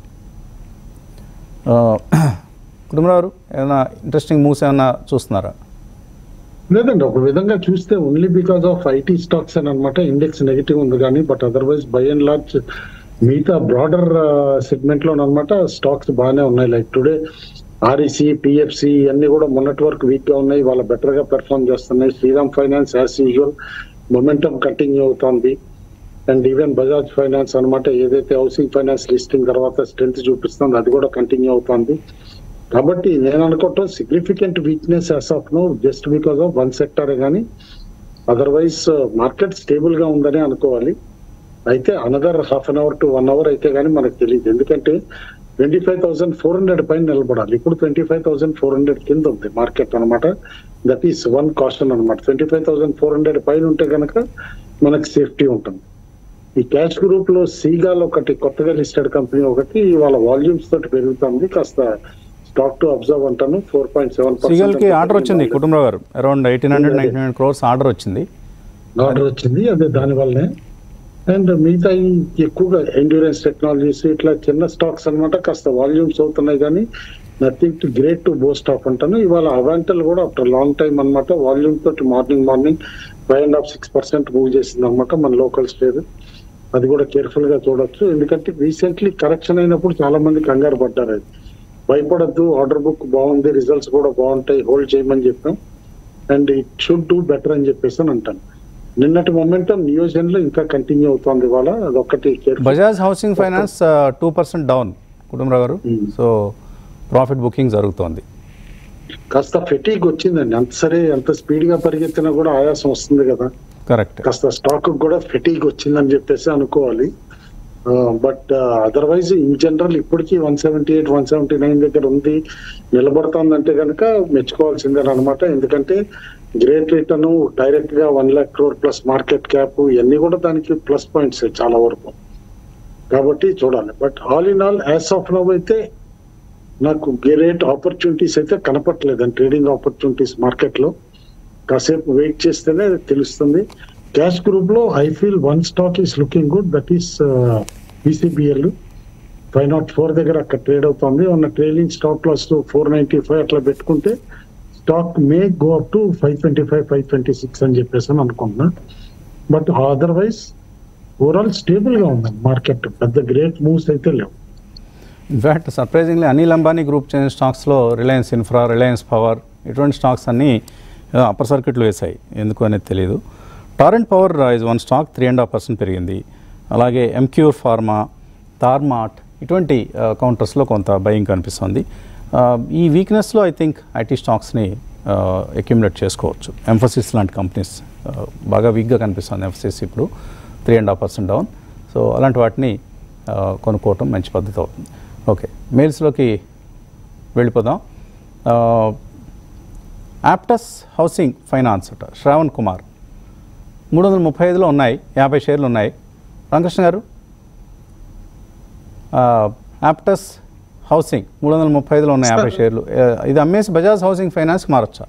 ఆ, కుటుంబరావు ఏమైనా ఇంట్రెస్టింగ్ మూవ్స్ ఏమైనా చూస్తున్నారా లేదండి ఒక విధంగా చూస్తే only because of IT stocks అని అనమాట ఇండెక్స్ నెగిటివ్ ఉంది కానీ but otherwise by and large మిగతా బ్రాడర్ సెగ్మెంట్ లో అనమాట స్టాక్స్ బాగానే ఉన్నాయి లైక్ టుడే ఆర్ఈసి పిఎఫ్సి ఇవన్నీ కూడా మొన్నటి వరకు వీక్ గా ఉన్నాయి వాళ్ళ బెటర్ గా పెర్ఫార్మ్ చేస్తున్నాయి Shriram finance as usual momentum continue అవుతోంది అండ్ ఈవెన్ బజాజ్ ఫైనాన్స్ అన్నమాట ఏదైతే హౌసింగ్ ఫైనాన్స్ లిస్టింగ్ తర్వాత స్ట్రెంత్ చూపిస్తుందో అది కూడా కంటిన్యూ అవుతోంది కాబట్టి నేను అనుకోవటం significant weakness as of no just because of one sector కానీ అదర్వైజ్ మార్కెట్ స్టేబుల్ గా ఉందని అనుకోవాలి అయితే another half an hour to one hour అయితే కానీ మనకు తెలియదు ఎందుకంటే twenty five thousand four hundred పైన నిలబడాలి ఇప్పుడు twenty five thousand four hundred కింద ఉంది మార్కెట్ అనమాట దట్ ఈస్ వన్ కాషన్ అనమాట twenty five thousand four hundred పైన ఉంటే కనుక మనకు సేఫ్టీ ఉంటుంది ఈ క్యాష్ గ్రూప్ లో సీగాల్ ఒకటి కొత్తగా లిస్టెడ్ కంపెనీ ఒకటి వాళ్ళ వాల్యూమ్స్ తోటి పెరుగుతుంది కాస్త స్టాక్ టు అబ్జర్వ్ అంటాను ఫోర్ పాయింట్ సెవెన్ సిగల్కి ఆర్డర్ వచ్చింది Kutumbarao garu around eighteen hundred ninety nine crores order వచ్చింది ఆర్డర్ వచ్చింది అదే దాని వల్లనే అండ్ మిగతా ఈ ఎక్కువగా ఎండ్యూరెన్స్ టెక్నాలజీస్ ఇట్లా చిన్న స్టాక్స్ అన్నమాట కాస్త వాల్యూమ్స్ అవుతున్నాయి కానీ nothing to great to boast of అంటాను ఇవాళ అవాంటల్ కూడా ఆఫ్టర్ లాంగ్ టైం అన్నమాట వాల్యూమ్ తోటి morning morning five and half six percent move చేసింది అనమాట మన లోకల్ స్టేర్ అది కూడా కేర్ఫుల్ గా చూడొచ్చు ఎందుకంటే రీసెంట్లీ కరెక్షన్ అయినప్పుడు చాలా మంది కంగారు పడ్డారు అది భయపడద్దు ఆర్డర్ బుక్ బాగుంది రిజల్ట్స్ కూడా బాగుంటాయి హోల్డ్ చేయమని చెప్పాం and it should do better అని చెప్పేసి అని అంటాను నిన్నటి మొమెంటం నియోజన్ లో ఇంకా కంటిన్యూ అవుతోంది ఇవాళ అదొక్కటి careful. Bajaj housing finance two percent down Kutumbarao garu so profit booking జరుగుతోంది కాస్త ఫెటీగ్ వచ్చిందండి అంత సరే ఎంత స్పీడ్ గా పరిగెత్తినా కూడా ఆయాసం వస్తుంది కదా కరెక్ట్ కాస్త స్టాక్ కూడా ఫెటీగ్ వచ్చిందని చెప్పేసి అనుకోవాలి బట్ అదర్వైజ్ ఇన్ జనరల్ ఇప్పటికీ one seventy eight one seventy nine దగ్గర ఉంది నిలబడుతోందంటే కనుక మెచ్చుకోవాల్సిందే అనమాట ఎందుకంటే గ్రేట్ రిటర్న్ డైరెక్ట్ గా one lakh crore plus market cap ఇవన్నీ కూడా దానికి ప్లస్ పాయింట్స్ చాలా వరకు కాబట్టి చూడాలి but all in all as of now అయితే నాకు గ్రేట్ ఆపర్చునిటీస్ అయితే కనపట్లేదండి ట్రేడింగ్ ఆపర్చునిటీస్ మార్కెట్ లో కాసేపు వెయిట్ చేస్తేనే తెలుస్తుంది క్యాష్ గ్రూప్ లో I feel one stock is looking good that is BCBL five nought four దగ్గర అక్కడ ట్రేడ్ అవుతుంది ఉన్న trailing stop loss four ninety five అట్లా పెట్టుకుంటే stock may go up to five twenty five five twenty six అని చెప్పేసి అని అనుకుంటున్నా బట్ అదర్వైజ్ ఓవరాల్ స్టేబుల్ గా ఉందండి మార్కెట్ పెద్ద గ్రేట్ మూవ్స్ అయితే లేవు in fact surprisingly Anil Ambani group చెందిన స్టాక్స్లో రిలయన్స్ ఇన్ఫ్రా రిలయన్స్ పవర్ ఇటువంటి స్టాక్స్ అన్నీ అప్పర్ సర్క్యూట్లో వేశాయి ఎందుకు అనేది తెలియదు Torrent Power is one stock three and half percent పెరిగింది అలాగే ఎంక్యూర్ ఫార్మా తార్మాట్ ఇటువంటి కౌంటర్స్లో కొంత భయం కనిపిస్తుంది Uh, ఈ వీక్నెస్లో ఐ థింక్ ఐటీ స్టాక్స్ని అక్యుములేట్ చేసుకోవచ్చు ఎంఫసిస్ లాంటి కంపెనీస్ బాగా వీక్గా కనిపిస్తుంది ఎంఫసిస్ ఇప్పుడు three and half percent down so అలాంటి వాటిని ఆ, కొనుక్కోవటం మంచి పద్ధతి అవుతుంది ఓకే మెయిల్స్లోకి వెళ్ళిపోదాం ఆ, యాప్టస్ హౌసింగ్ ఫైనాన్స్ అట శ్రావణ్ కుమార్ మూడు వందల ముప్పై ఐదులో ఉన్నాయి యాభై షేర్లు ఉన్నాయి రామకృష్ణ గారు ఆ, యాప్టస్ హౌసింగ్ మూడు వందల ముప్పై ఐదులో ఉన్నాయి యాభై షేర్లు ఆ, ఇది అమ్మేసి బజాజ్ హౌసింగ్ ఫైనాన్స్కి మారచ్చా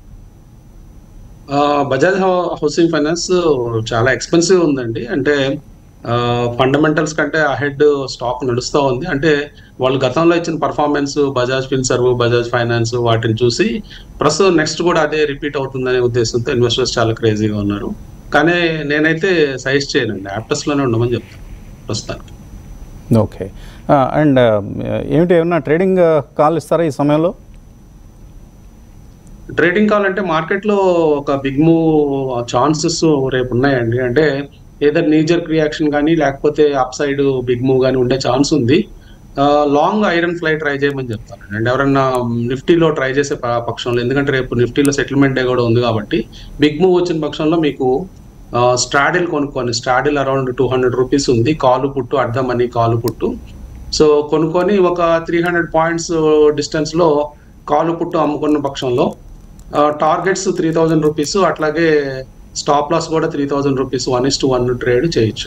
ఆ, బజాజ్ హౌ- హౌసింగ్ ఫైనాన్స్ చాలా ఎక్స్పెన్సివ్ ఉందండి అంటే ఫండమెంటల్స్ కంటే అహెడ్ స్టాక్ నడుస్తూ ఉంది అంటే వాళ్ళు గతంలో ఇచ్చిన performance Bajaj Finserv Bajaj finance వాటిని చూసి ప్రస్తుతం నెక్స్ట్ కూడా అదే రిపీట్ అవుతుందనే ఉద్దేశంతో ఇన్వెస్టర్స్ చాలా క్రేజీగా ఉన్నారు కానీ నేనైతే సజెస్ట్ చేయనండి యాప్టస్ లోనే ఉండమని చెప్తాను ప్రస్తుతానికి ఓకే అండ్ ఏమిటి ఏమన్నా ట్రేడింగ్ కాల్ ఇస్తారా ఈ సమయంలో ట్రేడింగ్ కాల్ అంటే మార్కెట్ లో ఒక బిగ్ మూవ్ ఛాన్సెస్ రేపు ఉన్నాయండి అంటే ఏదర్ నీజర్ రియాక్షన్ కానీ లేకపోతే అప్ సైడ్ బిగ్ మూవ్ కానీ ఉండే ఛాన్స్ ఉంది లాంగ్ ఐరన్ ఫ్లై ట్రై చేయమని చెప్తాను అండ్ ఎవరన్నా నిఫ్టీలో ట్రై చేసే ప- పక్షంలో ఎందుకంటే రేపు నిఫ్టీలో సెటిల్మెంట్ డే కూడా ఉంది కాబట్టి బిగ్ మూవ్ వచ్చిన పక్షంలో మీకు స్ట్రాడిల్ కొనుక్కోండి straddle around two hundred rupees ఉంది కాలు పుట్టు అర్థం అని కాలు పుట్టు సో కొనుక్కొని ఒక త్రీ హండ్రెడ్ పాయింట్స్ డిస్టెన్స్ లో కాలు పుట్టు అమ్ముకున్న పక్షంలో టార్గెట్స్ త్రీ థౌజండ్ రూపీస్ అట్లాగే స్టాప్ లాస్ కూడా three thousand rupees one is to one trade చేయొచ్చు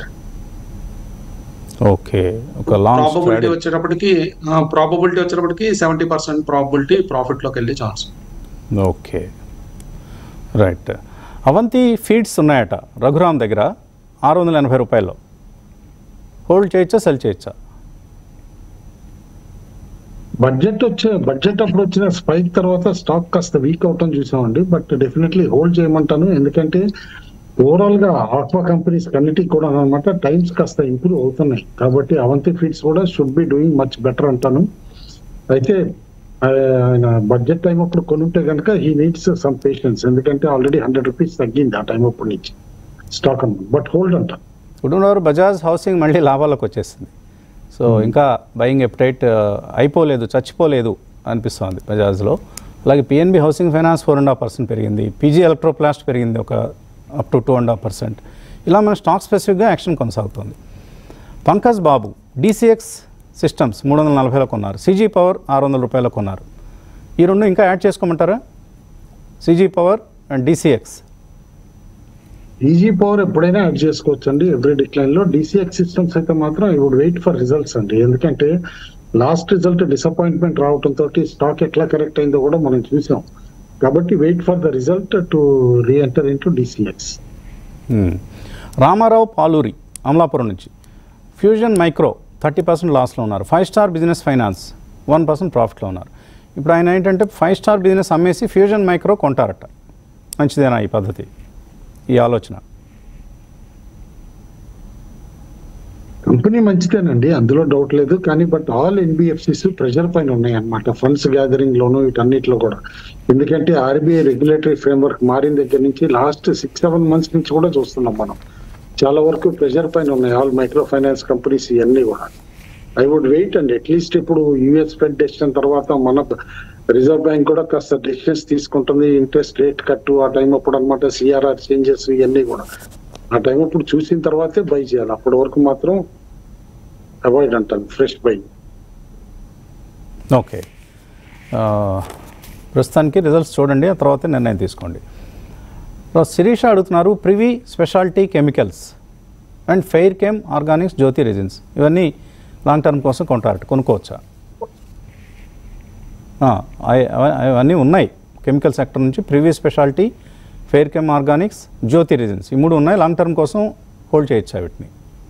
ఓకే ఒక లాంగ్ ప్రాబబిలిటీ వచ్చేటప్పటికి ప్రాబబిలిటీ వచ్చేటప్పటికి సెవెంటీ పర్సెంట్ ప్రాబబిలిటీ ప్రాఫిట్ లోకి వెళ్ళే chance okay right Avanti Feeds ఉన్నాయట రఘురామ్ దగ్గర ఆరు వందల ఎనభై రూపాయల్లో హోల్డ్ చేయొచ్చా సెల్ చేయొచ్చా బడ్జెట్ వచ్చే బడ్జెట్ అప్పుడు వచ్చిన స్పైక్ తర్వాత స్టాక్ కాస్త వీక్ అవటం చూసామండి బట్ డెఫినెట్లీ హోల్డ్ చేయమంటాను ఎందుకంటే ఓవరాల్ గా ఆక్వా కంపెనీస్ అన్నిటికీ కూడా అనమాట టైమ్స్ కాస్త ఇంప్రూవ్ అవుతున్నాయి కాబట్టి అవంతి ఫీడ్స్ కూడా should be doing much better అంటాను అయితే ఆ, ఆయన బడ్జెట్ టైం అప్పుడు కొనుంటే కనుక హీ నీడ్స్ సమ్ పేషెన్స్ ఎందుకంటే ఆల్రెడీ హండ్రెడ్ రూపీస్ తగ్గింది ఆ టైం అప్పటి నుంచి స్టాక్ అన్నమాట బట్ హోల్డ్ అంటాను కుటుంబంలో బజాజ్ హౌసింగ్ మళ్ళీ లాభాలకు వచ్చేసింది సో ఇంకా బయింగ్ ఎప్టైట్ అయిపోలేదు చచ్చిపోలేదు అనిపిస్తోంది బజాజ్లో అలాగే PNB housing finance four and half percent పెరిగింది పీజీ ఎలక్ట్రోప్లాస్ట్ పెరిగింది ఒక up to two and half percent ఇలా మన స్టాక్ స్పెసిఫిక్గా యాక్షన్ కొనసాగుతుంది పంకజ్ బాబు డీసీఎక్స్ సిస్టమ్స్ మూడు వందల నలభైలో కొన్నారు సిజీ పవర్ ఆరు వందల రూపాయలు కొన్నారు ఈ రెండు ఇంకా యాడ్ చేసుకోమంటారా CG power and DCX CG power ఎప్పుడైనా యాడ్ చేసుకోవచ్చు అండి ఎవ్రీ డిక్లైన్ లో డిసిఎక్స్ సిస్టమ్స్ అయితే మాత్రం I would wait for results అండి ఎందుకంటే లాస్ట్ రిజల్ట్ డిసప్పాయింట్మెంట్ రావడం తోటి స్టాక్ ఎట్లా కరెక్ట్ అయిందో కూడా మనం చూసాం కాబట్టి wait for the result to re-enter in to DCX Ramarao Paluri Amalapuram నుంచి ఫ్యూజన్ మైక్రో థర్టీ పర్సెంట్ లాస్లో ఉన్నారు five star business finance one percent ప్రాఫిట్లో ఉన్నారు ఇప్పుడు ఆయన ఏంటంటే ఫైవ్ స్టార్ బిజినెస్ అమ్మేసి ఫ్యూజన్ మైక్రో కొంటారట మంచిదేనా ఈ పద్ధతి ఈ ఆలోచన కంపెనీ మంచిదేనండి అందులో డౌట్ లేదు కానీ బట్ ఆల్ ఎన్బిఎఫ్సిస్ ప్రెషర్ పైన ఉన్నాయి అనమాట ఫండ్స్ గ్యాదరింగ్ లోను వీటన్నిటిలో కూడా ఎందుకంటే ఆర్బీఐ రెగ్యులేటరీ ఫ్రేమ్వర్క్ మారిన దగ్గర నుంచి లాస్ట్ సిక్స్ సెవెన్ మంత్స్ నుంచి కూడా చూస్తున్నాం మనం చాలా వరకు ప్రెషర్ పైన ఉన్నాయి ఆల్ మైక్రో ఫైనాన్స్ కంపెనీస్ ఇవన్నీ కూడా ఐ వుడ్ వెయిట్ అండి అట్లీస్ట్ ఇప్పుడు యుఎస్ ఫెడ్ డెసిషన్ తర్వాత మన రిజర్వ్ బ్యాంక్ కూడా కాస్త డెసిషన్స్ తీసుకుంటుంది ఇంట్రెస్ట్ రేట్ కట్టు ఆ టైం అప్పుడు అనమాట సిఆర్ఆర్ చేంజెస్ ఇవన్నీ కూడా ఆ టైం అప్పుడు చూసిన తర్వాతే బై చేయాలి అప్పటి వరకు మాత్రం అవాయిడ్ అంటాను ఫ్రెష్ బై ఓకే ఆ, ప్రస్తుతానికి రిజల్ట్స్ చూడండి ఆ తర్వాత నిర్ణయం తీసుకోండి తర్వాత శిరీష అడుగుతున్నారు Privi speciality chemicals and Fair Chem Organics Jyothi Resins ఇవన్నీ లాంగ్ టర్మ్ కోసం కొంటారట కొనుక్కోవచ్చా ఆ, అవి- అవి- అవన్నీ ఉన్నాయి కెమికల్ సెక్టర్ నుంచి Privi speciality Fair Chem Organics Jyothi Resins ఈ మూడు ఉన్నాయి లాంగ్ టర్మ్ కోసం హోల్డ్ చేయొచ్చా వీటిని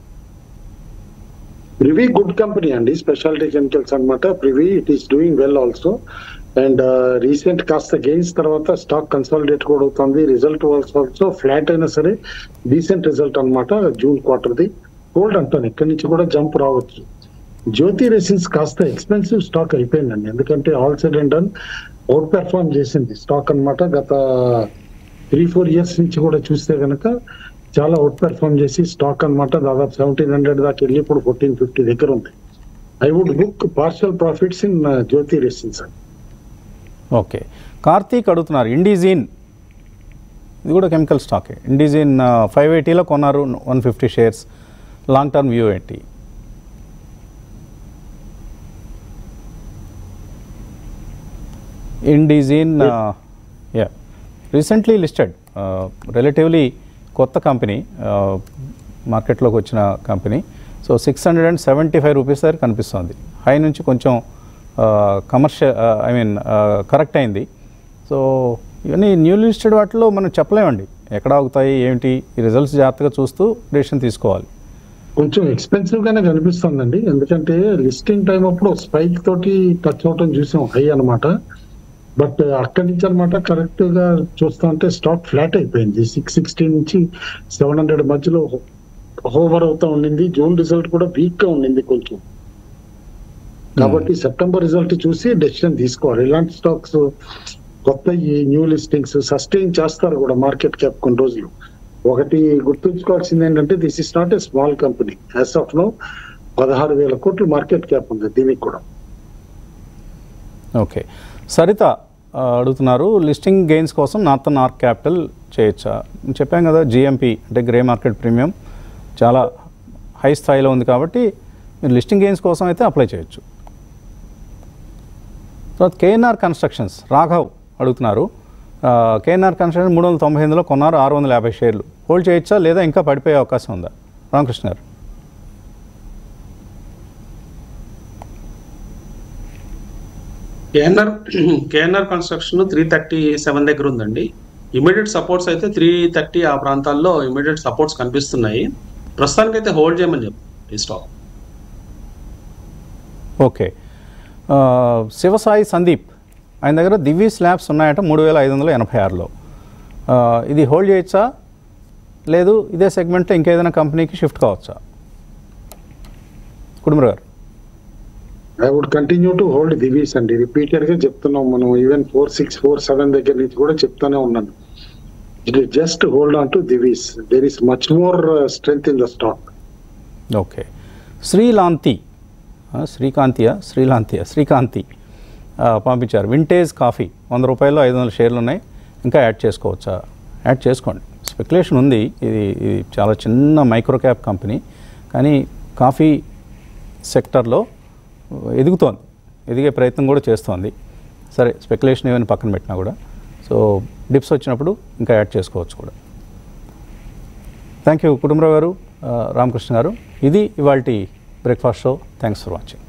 ప్రివీ గుడ్ కంపెనీ అండి స్పెషాలిటీ కెమికల్స్ అన్నమాట Privi it is doing well also and recent కాస్త గెయిన్స్ తర్వాత స్టాక్ కన్సాలిడేట్ కూడా అవుతుంది రిజల్ట్ ఆల్సో ఫ్లాట్ అయినా సరే డీసెంట్ రిజల్ట్ అన్నమాట జూన్ క్వార్టర్ది హోల్డ్ అంటాను ఇక్కడి నుంచి కూడా జంప్ రావచ్చు జ్యోతి రెసిన్స్ కాస్త ఎక్స్పెన్సివ్ స్టాక్ అయిపోయిందండి ఎందుకంటే all side and done out outperform చేసింది స్టాక్ అన్నమాట గత త్రీ ఫోర్ ఇయర్స్ నుంచి కూడా చూస్తే గనక చాలా అవుట్ పెర్ఫార్మ్ చేసి స్టాక్ అన్నమాట దాదాపు సెవెంటీన్ హండ్రెడ్ దాకా వెళ్ళి ఇప్పుడు ఫోర్టీన్ ఫిఫ్టీ దగ్గర ఉంది I would book partial profits in Jyothi Resins అండి ఓకే కార్తీక్ అడుగుతున్నారు ఇండిజీన్ ఇది కూడా కెమికల్ స్టాకే ఇండిజీన్ ఫైవ్ ఎయిటీలో కొన్నారు one fifty shares long term view ఏంటి Indegene yeah recently listed relatively కొత్త కంపెనీ మార్కెట్లోకి వచ్చిన company so six hundred and seventy five rupees దగ్గర కనిపిస్తుంది హై నుంచి కొంచెం కమర్షియల్ ఐ మీన్ కరెక్ట్ అయింది సో ఇవన్నీ న్యూ లిస్టెడ్ వాటిలో మనం చెప్పలేమండి ఎక్కడ ఆగుతాయి ఏంటి ఈ రిజల్ట్స్ జాగ్రత్తగా చూస్తూ డెసిషన్ తీసుకోవాలి కొంచెం ఎక్స్పెన్సివ్ గానే కనిపిస్తుందండి ఎందుకంటే లిస్టింగ్ టైం అప్పుడు స్పైక్ తోటి టచ్ అవటం చూసాం హై అన్నమాట బట్ అక్కడి నుంచి అనమాట కరెక్ట్ గా చూస్తా ఉంటే స్టాక్ ఫ్లాట్ అయిపోయింది సిక్స్ సిక్స్టీ నుంచి సెవెన్ హండ్రెడ్ మధ్యలో హోవర్ అవుతా ఉండింది జూన్ రిజల్ట్ కూడా వీక్ గా ఉండింది కొంచెం కాబట్టి సెప్టెంబర్ రిజల్ట్ చూసి డెసిషన్ తీసుకోవాలి ఇలాంటి స్టాక్స్ కొత్త ఈ న్యూ లిస్టింగ్స్ సస్టైన్ చేస్తారు కూడా మార్కెట్ క్యాప్ కొన్ని రోజులు ఒకటి గుర్తుంచుకోవాల్సింది ఏంటంటే this is not a small company as of no పదహారు వేల కోట్లు మార్కెట్ క్యాప్ ఉంది దీనికి కూడా ఓకే సరిత ఆ, అడుగుతున్నారు లిస్టింగ్ గెయిన్స్ కోసం నార్తన్ ఆర్క్ క్యాపిటల్ చేయొచ్చా నేను చెప్పాం కదా జిఎంపి అంటే గ్రే మార్కెట్ ప్రీమియం చాలా హై స్థాయిలో ఉంది కాబట్టి మీరు లిస్టింగ్ గెయిన్స్ కోసం అయితే అప్లై చేయొచ్చు తర్వాత కేఎన్ఆర్ కన్స్ట్రక్షన్స్ రాఘవ్ అడుగుతున్నారు కేఎన్ఆర్ కన్స్ట్రక్షన్ మూడు వందల తొంభై ఎనిమిదిలో కొన్నారు ఆరు వందల యాభై షేర్లు హోల్డ్ చేయొచ్చా లేదా ఇంకా పడిపోయే అవకాశం ఉందా Ramakrishna garu KNR KNR construction three thirty seven దగ్గర ఉందండి ఇమీడియట్ సపోర్ట్స్ అయితే త్రీ థర్టీ ఆ ప్రాంతాల్లో ఇమీడియట్ సపోర్ట్స్ కనిపిస్తున్నాయి ప్రస్తుతానికి అయితే హోల్డ్ చేయమని చెప్పు ఈ స్టాక్ ఓకే ఆ, శివసాయి సందీప్ ఆయన దగ్గర దివ్య స్లాబ్స్ ఉన్నాయట మూడు వేల ఐదు వందల ఎనభై ఆరులో ఆ, ఇది హోల్డ్ చేయొచ్చా లేదు ఇదే సెగ్మెంట్లో ఇంకేదైనా కంపెనీకి షిఫ్ట్ కావచ్చా Kutumbarao garu I would continue to hold Divi's అండి రిపీటెడ్ గా చెప్తున్నాం మనం even four six four seven దగ్గర నుంచి కూడా చెప్తానే ఉన్నాను it is just hold on to Divi's there is much more strength in the stock okay శ్రీలాంతి ఆ, శ్రీకాంతియా శ్రీలాంతియా శ్రీకాంతి ఆ, పంపించారు వింటేజ్ కాఫీ వంద రూపాయలు ఐదు వందల షేర్లు ఉన్నాయి ఇంకా యాడ్ చేసుకోవచ్చా యాడ్ చేసుకోండి స్పెక్యులేషన్ ఉంది ఇది ఇది చాలా చిన్న మైక్రో క్యాప్ కంపెనీ కానీ కాఫీ సెక్టర్లో ఎదుగుతోంది ఎదిగే ప్రయత్నం కూడా చేస్తోంది సరే స్పెక్యులేషన్ ఏమైనా పక్కన పెట్టినా కూడా సో డిప్స్ వచ్చినప్పుడు ఇంకా యాడ్ చేసుకోవచ్చు కూడా థ్యాంక్ యూ కుటుంబరావు గారు ఆ, రామకృష్ణ గారు ఇది ఇవాళ breakfast show thanks for watching